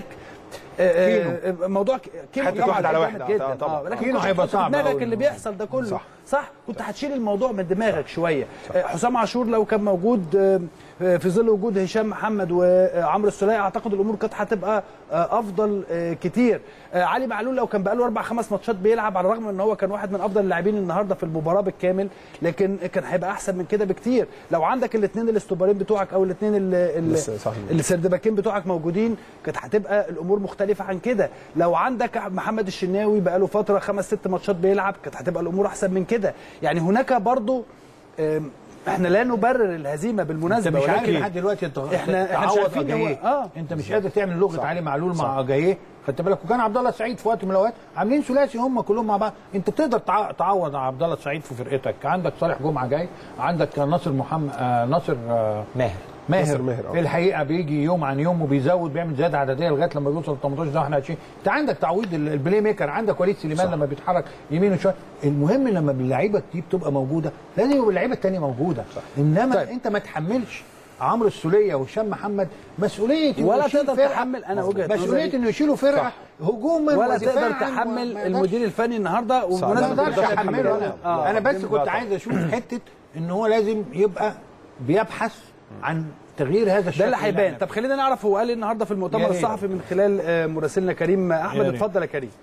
آه، آه، آه، موضوع ك- كيلو حتة طبعاً واحد على جامد واحد، آه، جدا طبعاً. اه لكن كيلو كنتش هيبقى هتحط في صعب دماغك أوي. اللي بيحصل ده كله صح. صح كنت هتشيل الموضوع من دماغك شويه آه، حسام عاشور لو كان موجود آه، آه، في ظل وجود هشام محمد وعمرو السوليه اعتقد الامور كانت هتبقى آه، افضل آه، كتير آه، علي معلول لو كان بقاله اربع خمس ماتشات بيلعب على الرغم من ان هو كان واحد من افضل اللاعبين النهارده في المباراه بالكامل لكن كان هيبقى احسن من كده بكتير لو عندك الاثنين الاستوبارين بتوعك او الاثنين لسه صح. السردباكين بتوعك موجودين كانت هتبقى الامور مختلفه عن كده لو عندك محمد الشناوي بقاله فتره خمس ست ماتشات بيلعب كانت هتبقى الامور احسن من كده يعني هناك برضو آم، احنا لا نبرر الهزيمه انت بالمناسبه مش عارف ولكن لحد دلوقتي انت إحنا- إحنا تعوض شايفين هو- أجاييه. آه. انت مش قادر تعمل لغه علي معلول مع اجاييه خدت بالك وكان عبد الله السعيد في وقت من الاوقات عاملين ثلاثي هم كلهم مع بعض انت بتقدر تع- تعوض عبد الله السعيد في فرقتك عندك صالح جمعه جاي عندك ناصر محمد آه ناصر آه ماهر ماهر, ناصر ماهر، آه. في الحقيقه بيجي يوم عن يوم وبيزود بيعمل زياده عدديه لغايه لما بيوصل 18 ده احنا 20 انت عندك تعويض ال- البلاي ميكر عندك وليد سليمان صح. لما بيتحرك يمين وشويه المهم لما اللعيبه دي بتبقى موجوده لازم يبقى اللعيبه الثانيه موجوده صح. انما طيب. طيب. انت ما تحملش عمرو السوليه وهشام محمد مسؤوليه إنه ولا يشيل تقدر فرقة. تحمل- أنا وجهة نظري- مسؤوليه انه يشيلوا فرقه هجوما ولا ودفاعاً تقدر تحمل وما يقدرش. المدير الفني النهارده ما وبمناسبه اقدرش الضغط احمله الحمل. انا آه. انا بس كنت عايز اشوف حته ان هو لازم يبقى بيبحث عن تغيير هذا الشكل ده اللي هيبان احنا طب خلينا نعرف هو قال إيه النهارده في المؤتمر يا ريت. الصحفي من خلال آه، مراسلنا كريم احمد يا ريت. اتفضل يا كريم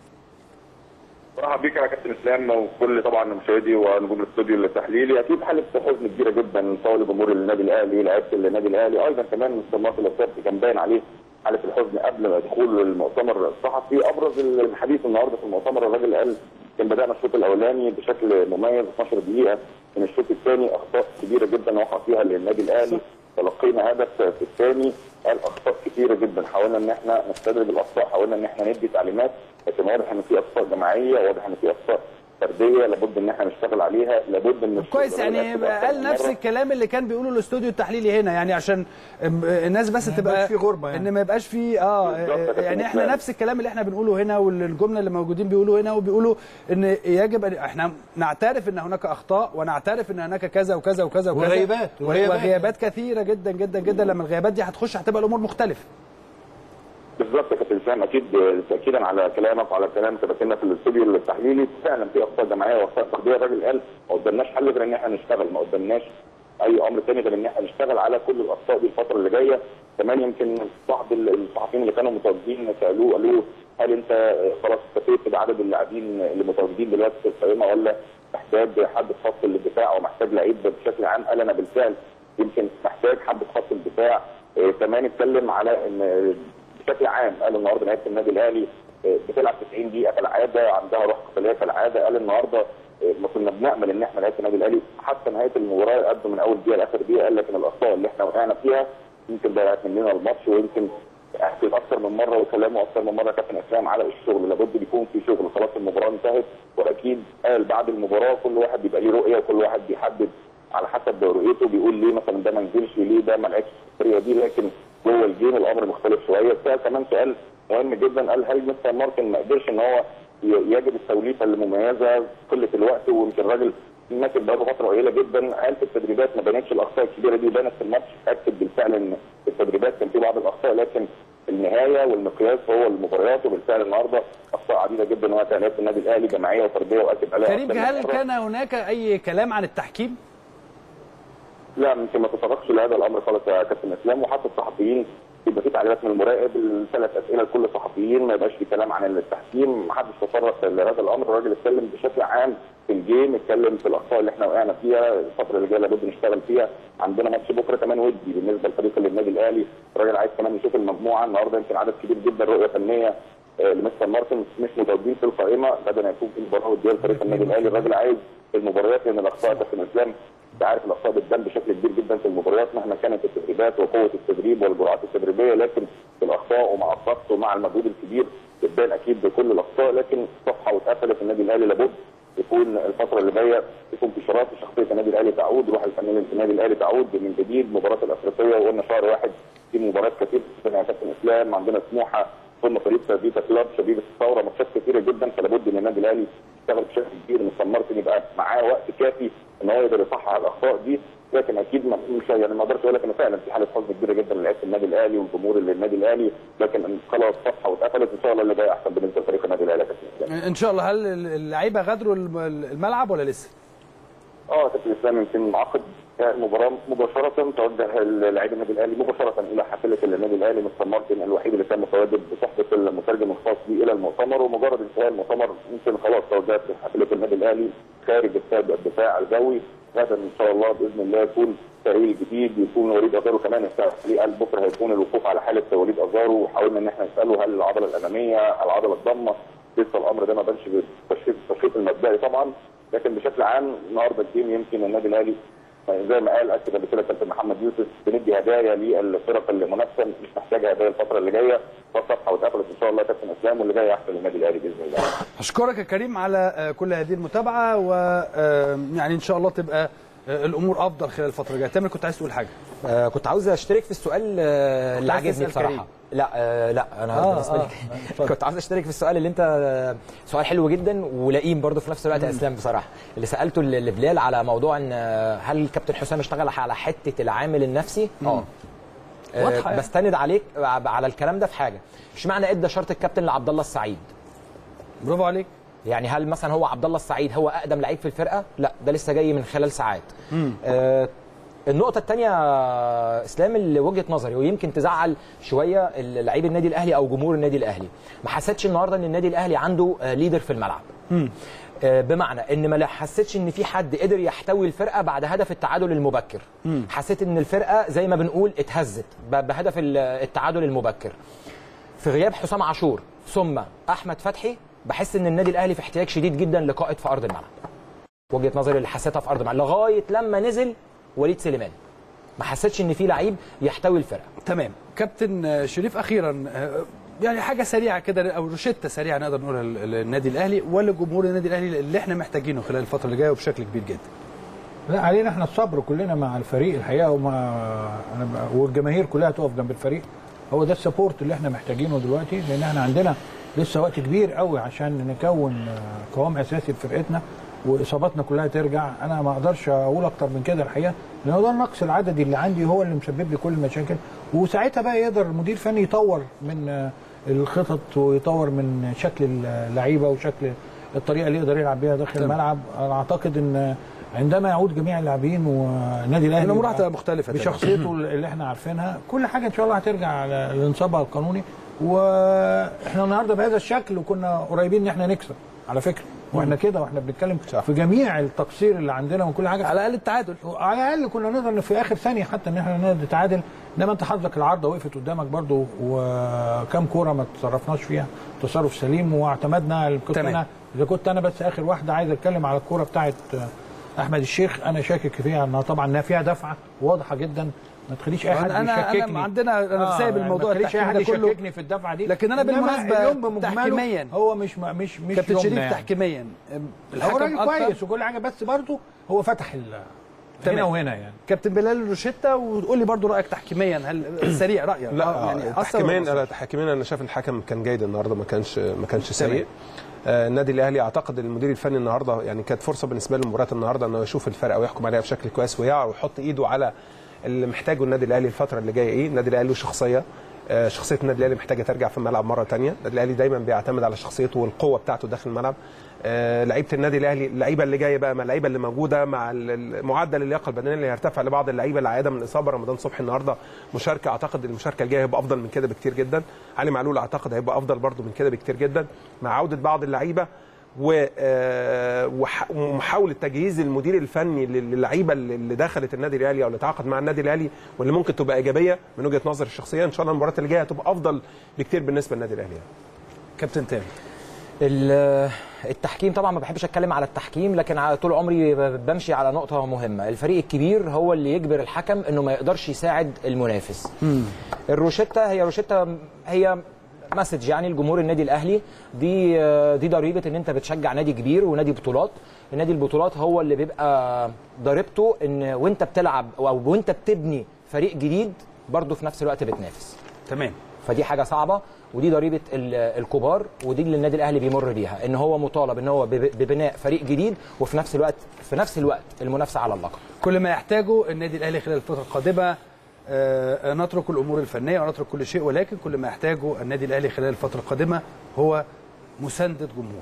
برحب بيك يا كابتن اسلام وكل طبعا مشاهدي ونجوم الاستوديو التحليلي اكيد حاله حزن كبيره جدا طال جمهور النادي الاهلي لعيبه النادي الاهلي ايضا كمان مستر مارتن الاساسي كان باين عليه حاله الحزن قبل ما دخول المؤتمر الصحفي ابرز الحديث النهارده في المؤتمر الراجل قال كان بدانا الشوط الاولاني بشكل مميز 12 دقيقه من الشوط الثاني اخطاء كبيره جدا وقع فيها للنادي الاهلي تلقينا هدف في الثاني قال اخطاء كثيره جدا حاولنا ان احنا نستدرج الاخطاء حاولنا ان احنا ندي تعليمات لكن واضح ان في اخطاء جماعيه واضح ان في اخطاء فرديه لابد ان احنا نشتغل عليها لابد ان كويس الشغل يعني يركز أكتر قال من نفس مرة. الكلام اللي كان بيقوله الاستوديو التحليلي هنا يعني عشان أم، الناس بس ما تبقى يبقاش في غربة يعني. ان ما يبقاش في اه بالظبط يا كابتن يعني احنا إسلام. نفس الكلام اللي احنا بنقوله هنا والجمله اللي موجودين بيقولوا هنا وبيقولوا ان يجب ان احنا نعترف ان هناك اخطاء ونعترف ان هناك كذا وكذا وكذا وكذا وغيبات، وغيبات. وغيابات كثيره جدا جدا جدا لما الغيابات دي هتخش هتبقى الامور مختلفه بالظبط يا كابتن اسلام اكيد تاكيدا على كلامك وعلى كلام كباتننا في الاستوديو التحليلي فعلا في اخطاء جماعيه واخطاء فرديه الراجل قال ما قدامناش حل غير ان احنا نشتغل ما قدامناش اي امر ثاني غير ان احنا نشتغل على كل الاخطاء دي الفتره اللي جايه كمان يمكن بعض الصحفيين اللي كانوا متواجدين سالوه قالوا له هل انت خلاص اكتفيت بعدد اللاعبين اللي متواجدين دلوقتي في القائمه ولا محتاج حد في خط الدفاع او محتاج لعيب بشكل عام قال انا بالفعل يمكن محتاج حد في خط الدفاع آه، كمان اتكلم على ان بشكل عام قال النهارده لعيبه النادي الاهلي آه، بتلعب 90 دقيقه كالعاده عندها روح قتاليه كالعاده قال النهارده آه، ما كنا بنامل ان احنا لعيبه النادي الاهلي حتى نهايه المباراه يقدم من اول دقيقه لاخر دقيقه قال لكن الاخطاء اللي احنا وقعنا فيها يمكن ضيعت مننا الماتش ويمكن احكي اكثر من مره وكلامه اكثر من مره كابتن اسلام على الشغل لابد يكون في شغل خلاص المباراه انتهت واكيد قال بعد المباراه كل واحد بيبقى ليه رؤيه وكل واحد بيحدد على حسب رؤيته بيقول ليه مثلا ده ما نزلش ليه ده ما لعبش في الطريقه دي لكن جوه الجيم الامر مختلف شويه سال كمان سؤال مهم جدا قال هل مستر مارتن ما قدرش ان هو ي- يجد التوليفه المميزه قله الوقت ويمكن راجل ماسك بقاله فتره قليله جدا قال في التدريبات ما بانتش الاخطاء الكبيره دي بانت في الماتش اكد بالفعل ان في التدريبات كان في بعض الاخطاء لكن النهايه والمقياس هو المباريات وبالفعل النهارده اخطاء عديده جدا وهي لعيبه النادي الاهلي جماعيه وفرديه واكد عليها كريم أكتر من هل مرة. كان هناك اي كلام عن التحكيم لا يمكن ما تطرقش لهذا الامر خالص يا كابتن اسلام وحتى الصحفيين يبقى في تعليمات من المراقب الثلاث اسئله لكل الصحفيين ما يبقاش في كلام عن التحكيم ما حدش تطرق لهذا الامر الراجل اتكلم بشكل عام في الجيم اتكلم في الاخطاء اللي احنا وقعنا فيها الفتره اللي جايه لابد نشتغل فيها عندنا ماتش بكره كمان ودي بالنسبه لفريق النادي الاهلي الراجل عايز كمان يشوف المجموعه النهارده يمكن عدد كبير جدا رؤيه فنيه آه، لمستر مارتن مش متواجدين في القائمه بدل ما يكون في مباراه وديه لفريق النادي الاهلي الراجل عايز في المباريات لان الاخطاء يا كابتن اسلام انت عارف الاخطاء بتبان بشكل كبير جدا في المباريات مهما كانت التدريبات وقوه التدريب والجرعات التدريبيه لكن في الاخطاء ومع الضغط ومع المجهود الكبير بتبان اكيد بكل الاخطاء لكن صفحه واتقفلت النادي الاهلي لابد يكون الفتره اللي جايه يكون في شراط شخصيه النادي الاهلي تعود روح الفنيه للنادي الاهلي تعود من جديد مباراه الافريقيه وقلنا شهر واحد في مباريات كتير جدا يا كابتن اسلام عندنا سموحه ثم فريق فيتا كلاب شبيبه الثوره ماتشات كثيره جدا فلابد ان النادي الاهلي يشتغل بشكل كبير مستر مارتن يبقى معاه وقت كافي ان هو يقدر يصحح الاخطاء دي لكن اكيد ما مش يعني ما اقدرش اقول لك ان فعلا في حاله حزن كبيره جدا لعيبه النادي الاهلي والجمهور اللي النادي الاهلي لكن خلاص صفحه واتقفلت ان شاء الله اللي جاي احسن بالنسبه لفريق النادي الاهلي يا كابتن اسلام. ان شاء الله هل اللعيبه غادروا الم- الملعب ولا لسه اه كابتن اسلام يمكن معقد المباراه مباشره توجه لاعبي النادي الاهلي مباشره الى حافله النادي الاهلي مستر مارتن الوحيد اللي كان متواجد بصحبه المترجم الخاص به الى المؤتمر ومجرد انتهاء المؤتمر يمكن خلاص توجهت لحافله النادي الاهلي خارج استاد الدفاع الجوي غدا ان شاء الله باذن الله يكون تأهيل جديد يكون وليد ازارو كمان التأهيل قال بكره هيكون الوقوف على حاله وليد ازارو وحاولنا ان احنا نساله هل العضله الاماميه العضله الضمه لسه الامر ده ما بانش بالتشخيص التشخيص المبدئي طبعا لكن بشكل عام النهارده الجيم يمكن النادي الاهلي زي ما قال اكد قبل كده كابتن محمد يوسف بندي هدايا للفرق المنافسه مش محتاجه هدايا الفتره اللي جايه فالصفحه واتقفلت ان شاء الله يا كابتن اسلام واللي جاي احسن للنادي الاهلي باذن الله. اشكرك يا كريم على آه، كل هذه المتابعه ويعني ان شاء الله تبقى آه، الامور افضل خلال الفتره الجايه تامر كنت عايز تقول حاجه آه كنت عاوز اشترك في السؤال آه اللي عايز عجبني تسأل كريم. بصراحه لا آه لا انا آه، بالنسبه لي آه، اتفضل. كنت عاوز اشترك في السؤال اللي انت آه، سؤال حلو جدا ولئيم برضه في نفس الوقت يا اسلام بصراحه اللي سالته ل- لبلال على موضوع ان آه، هل الكابتن حسام اشتغل على حته العامل النفسي اه آه، واضحة يعني. بستند عليك على الكلام ده في حاجه اشمعنى ادى شرط الكابتن لعبد الله السعيد برافو عليك يعني هل مثلا هو عبد الله السعيد هو اقدم لعيب في الفرقه؟ لا ده لسه جاي من خلال ساعات. آه النقطة الثانية اسلام اللي وجهة نظري ويمكن تزعل شوية لعيب النادي الاهلي او جمهور النادي الاهلي. ما حسيتش النهارده ان النادي الاهلي عنده آه، ليدر في الملعب. آه، بمعنى ان ما حسيتش ان في حد قدر يحتوي الفرقه بعد هدف التعادل المبكر حسيت ان الفرقه زي ما بنقول اتهزت ب- بهدف ال- التعادل المبكر في غياب حسام عاشور ثم احمد فتحي بحس ان النادي الاهلي في احتياج شديد جدا لقائد في ارض الملعب وجهه نظري اللي حسيتها في ارض الملعب لغايه لما نزل وليد سليمان ما حسيتش ان في لعيب يحتوي الفرقه تمام كابتن آه، شريف اخيرا آه، يعني حاجه سريعه كده او روشته سريعه نقدر نقولها لل- للنادي الاهلي ولجمهور النادي الاهلي اللي احنا محتاجينه خلال الفتره اللي جايه وبشكل كبير جدا لا علينا احنا الصبر كلنا مع الفريق الحقيقه ومع أنا ب- والجماهير كلها تقف جنب الفريق هو ده السبورت اللي احنا محتاجينه دلوقتي لان احنا عندنا لسه وقت كبير قوي عشان نكون آه، قوام اساسي لفرقتنا واصاباتنا كلها ترجع انا ما اقدرش اقول اكتر من كده الحقيقه لان هو ده النقص العددي اللي عندي هو اللي مسبب لي كل المشاكل وساعتها بقى يقدر المدير الفني يطور من آه، الخطط ويطور من شكل اللعيبه وشكل الطريقه اللي يقدر يلعب بيها داخل تمام. الملعب انا اعتقد ان عندما يعود جميع اللاعبين والنادي الاهلي الامور يبقى هتبقى مختلفه تمام. بشخصيته اللي احنا عارفينها كل حاجه ان شاء الله هترجع ل- لنصابها القانوني واحنا النهارده بهذا الشكل وكنا قريبين ان احنا نكسب على فكره واحنا كده واحنا بنتكلم صح. في جميع التقصير اللي عندنا وكل حاجه على الاقل التعادل على الاقل كنا نقدر في اخر ثانيه حتى ان احنا نقدر نتعادل انما انت حظك العارضه وقفت قدامك برضو وكم كوره ما تصرفناش فيها تصرف سليم واعتمدنا كنت تمام. انا اذا كنت انا بس اخر واحده عايز اتكلم على الكوره بتاعت احمد الشيخ انا شاكك فيها انها طبعا انها فيها دفعه واضحه جدا ما تخليش اي حد أنا- أنا- يشككني أنا عندنا- أنا سايب الموضوع ما تخليش اي التحكيم حد ده كله. يشككني في الدفعه دي لكن أنا إنما بالمناسبة اليوم بمجمله تحكيمياً. هو مش مش مش كابتن يومنا شريف يعني. تحكيميا هو الحكم راجل أكتر. كويس وكل حاجه بس برضه هو فتح ال تمام. هنا وهنا يعني كابتن بلال روشيتا وقول لي برضو رايك تحكيميا هل سريع رايك لا آه، يعني أثر تحكيميا ولا ما انا أثرش؟ تحكيميا انا شايف ان الحكم كان جيد النهارده ما كانش ما كانش تمام. سيء آه، النادي الاهلي اعتقد المدير الفني النهارده يعني كانت فرصه بالنسبه له مباراه النهارده انه يشوف الفرقه ويحكم عليها بشكل كويس ويعرف ويحط ايده على اللي محتاجه النادي الاهلي الفتره اللي جايه ايه النادي الاهلي له شخصيه آه، شخصيه النادي الاهلي محتاجه ترجع في الملعب مره ثانيه النادي الاهلي دايما بيعتمد على شخصيته والقوه بتاعته داخل الملعب آه، لعيبه النادي الاهلي اللعيبه اللي جايه بقى مع اللعيبه اللي موجوده مع ال- ال- معدل اللياقه البدنيه اللي هيرتفع لبعض اللعيبه اللي عايده من الاصابه رمضان صبحي النهارده مشاركه اعتقد المشاركه الجايه هيبقى افضل من كده بكتير جدا علي معلول اعتقد هيبقى افضل برده من كده بكتير جدا مع عوده بعض اللعيبه و- آه، وح- ومحاوله تجهيز المدير الفني لل- للعيبه اللي اللي دخلت النادي الاهلي او اللي تعاقد مع النادي الاهلي واللي ممكن تبقى ايجابيه من وجهه نظري الشخصيه ان شاء الله المباراه اللي جايه هتبقى افضل بكتير بالنسبه للنادي الاهلي يعني. كابتن تامر ال- التحكيم طبعا ما بحبش اتكلم على التحكيم لكن على طول عمري ب- بمشي على نقطه مهمه الفريق الكبير هو اللي يجبر الحكم انه ما يقدرش يساعد المنافس الروشته هي روشته هي مسج يعني لجمهور النادي الاهلي دي دي ضريبه ان انت بتشجع نادي كبير ونادي بطولات نادي البطولات هو اللي بيبقى ضريبته ان وانت بتلعب او وانت بتبني فريق جديد برضه في نفس الوقت بتنافس تمام فدي حاجه صعبه ودي ضريبه ال- الكبار ودي اللي النادي الاهلي بيمر بيها ان هو مطالب ان هو بب- ببناء فريق جديد وفي نفس الوقت في نفس الوقت المنافسه على اللقب كل ما يحتاجه النادي الاهلي خلال الفتره القادمه آه، نترك الامور الفنيه ونترك كل شيء ولكن كل ما يحتاجه النادي الاهلي خلال الفتره القادمه هو مسانده جمهور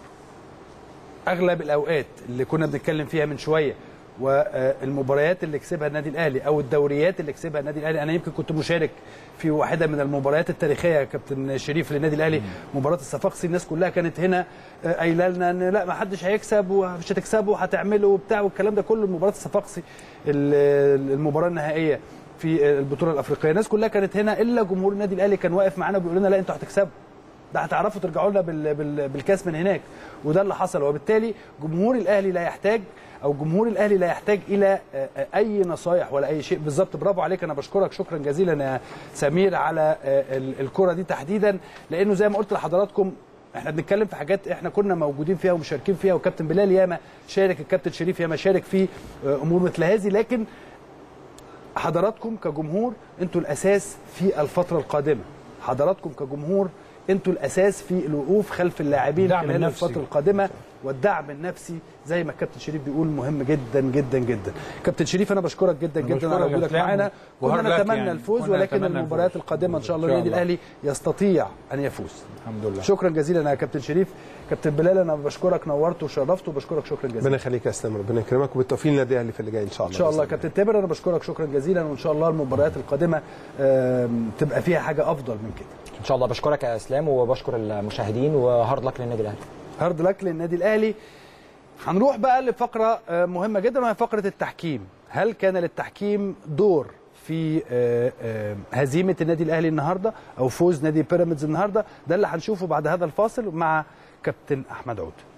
اغلب الاوقات اللي كنا بنتكلم فيها من شويه والمباريات اللي كسبها النادي الاهلي او الدوريات اللي كسبها النادي الاهلي انا يمكن كنت مشارك في واحده من المباريات التاريخيه يا كابتن شريف للنادي الاهلي مباراه الصفاقسي الناس كلها كانت هنا آه، قايله لنا ان لا ما حدش هيكسب ومش هتكسبوا هتعملوا وبتاع والكلام ده كله مباراه الصفاقسي ال- المباراه النهائيه في البطوله الافريقيه الناس كلها كانت هنا الا جمهور النادي الاهلي كان واقف معانا وبيقول لنا لا انتوا هتكسبوا ده هتعرفوا ترجعوا لنا بال... بال... بالكاس من هناك وده اللي حصل وبالتالي جمهور الاهلي لا يحتاج او جمهور الاهلي لا يحتاج الى آه، آه، اي نصايح ولا اي شيء بالظبط برافو عليك انا بشكرك شكرا جزيلا يا سمير على آه، ال- الكره دي تحديدا لانه زي ما قلت لحضراتكم احنا بنتكلم في حاجات احنا كنا موجودين فيها ومشاركين فيها وكابتن بلال ياما شارك الكابتن شريف ياما شارك في آه، امور مثل هذه لكن حضراتكم كجمهور انتوا الاساس في الفتره القادمه حضراتكم كجمهور انتوا الاساس في الوقوف خلف اللاعبين الدعم خلال النفسي. الفتره القادمه والدعم النفسي زي ما الكابتن شريف بيقول مهم جدا جدا جدا كابتن شريف انا بشكرك جدا جدا بشكرك على يا وجودك إسلام، معانا وهارد كنا لك نتمنى يعني. الفوز كنا ولكن نتمنى المباريات الفوز. القادمه ان شاء الله إن شاء النادي الله. الاهلي يستطيع ان يفوز الحمد لله شكرا جزيلا يا كابتن شريف كابتن بلال انا بشكرك نورت وشرفت وبشكرك شكرا جزيلا ربنا يخليك يا اسلام ربنا يكرمك وبالتوفيق للنادي الاهلي في اللي جاي ان شاء الله ان شاء الله بإذن كابتن تامر انا بشكرك شكرا جزيلا وان شاء الله المباريات القادمه آم، تبقى فيها حاجه افضل من كده ان شاء الله بشكرك يا اسلام وبشكر المشاهدين وهارد لك للنادي الاهلي هارد لك للنادي الاهلي هنروح بقى لفقره آه، مهمه جدا وهي فقره التحكيم هل كان للتحكيم دور في آه، آه، هزيمه النادي الاهلي النهارده او فوز نادي بيراميدز النهارده ده اللي هنشوفه بعد هذا الفاصل مع كابتن احمد عود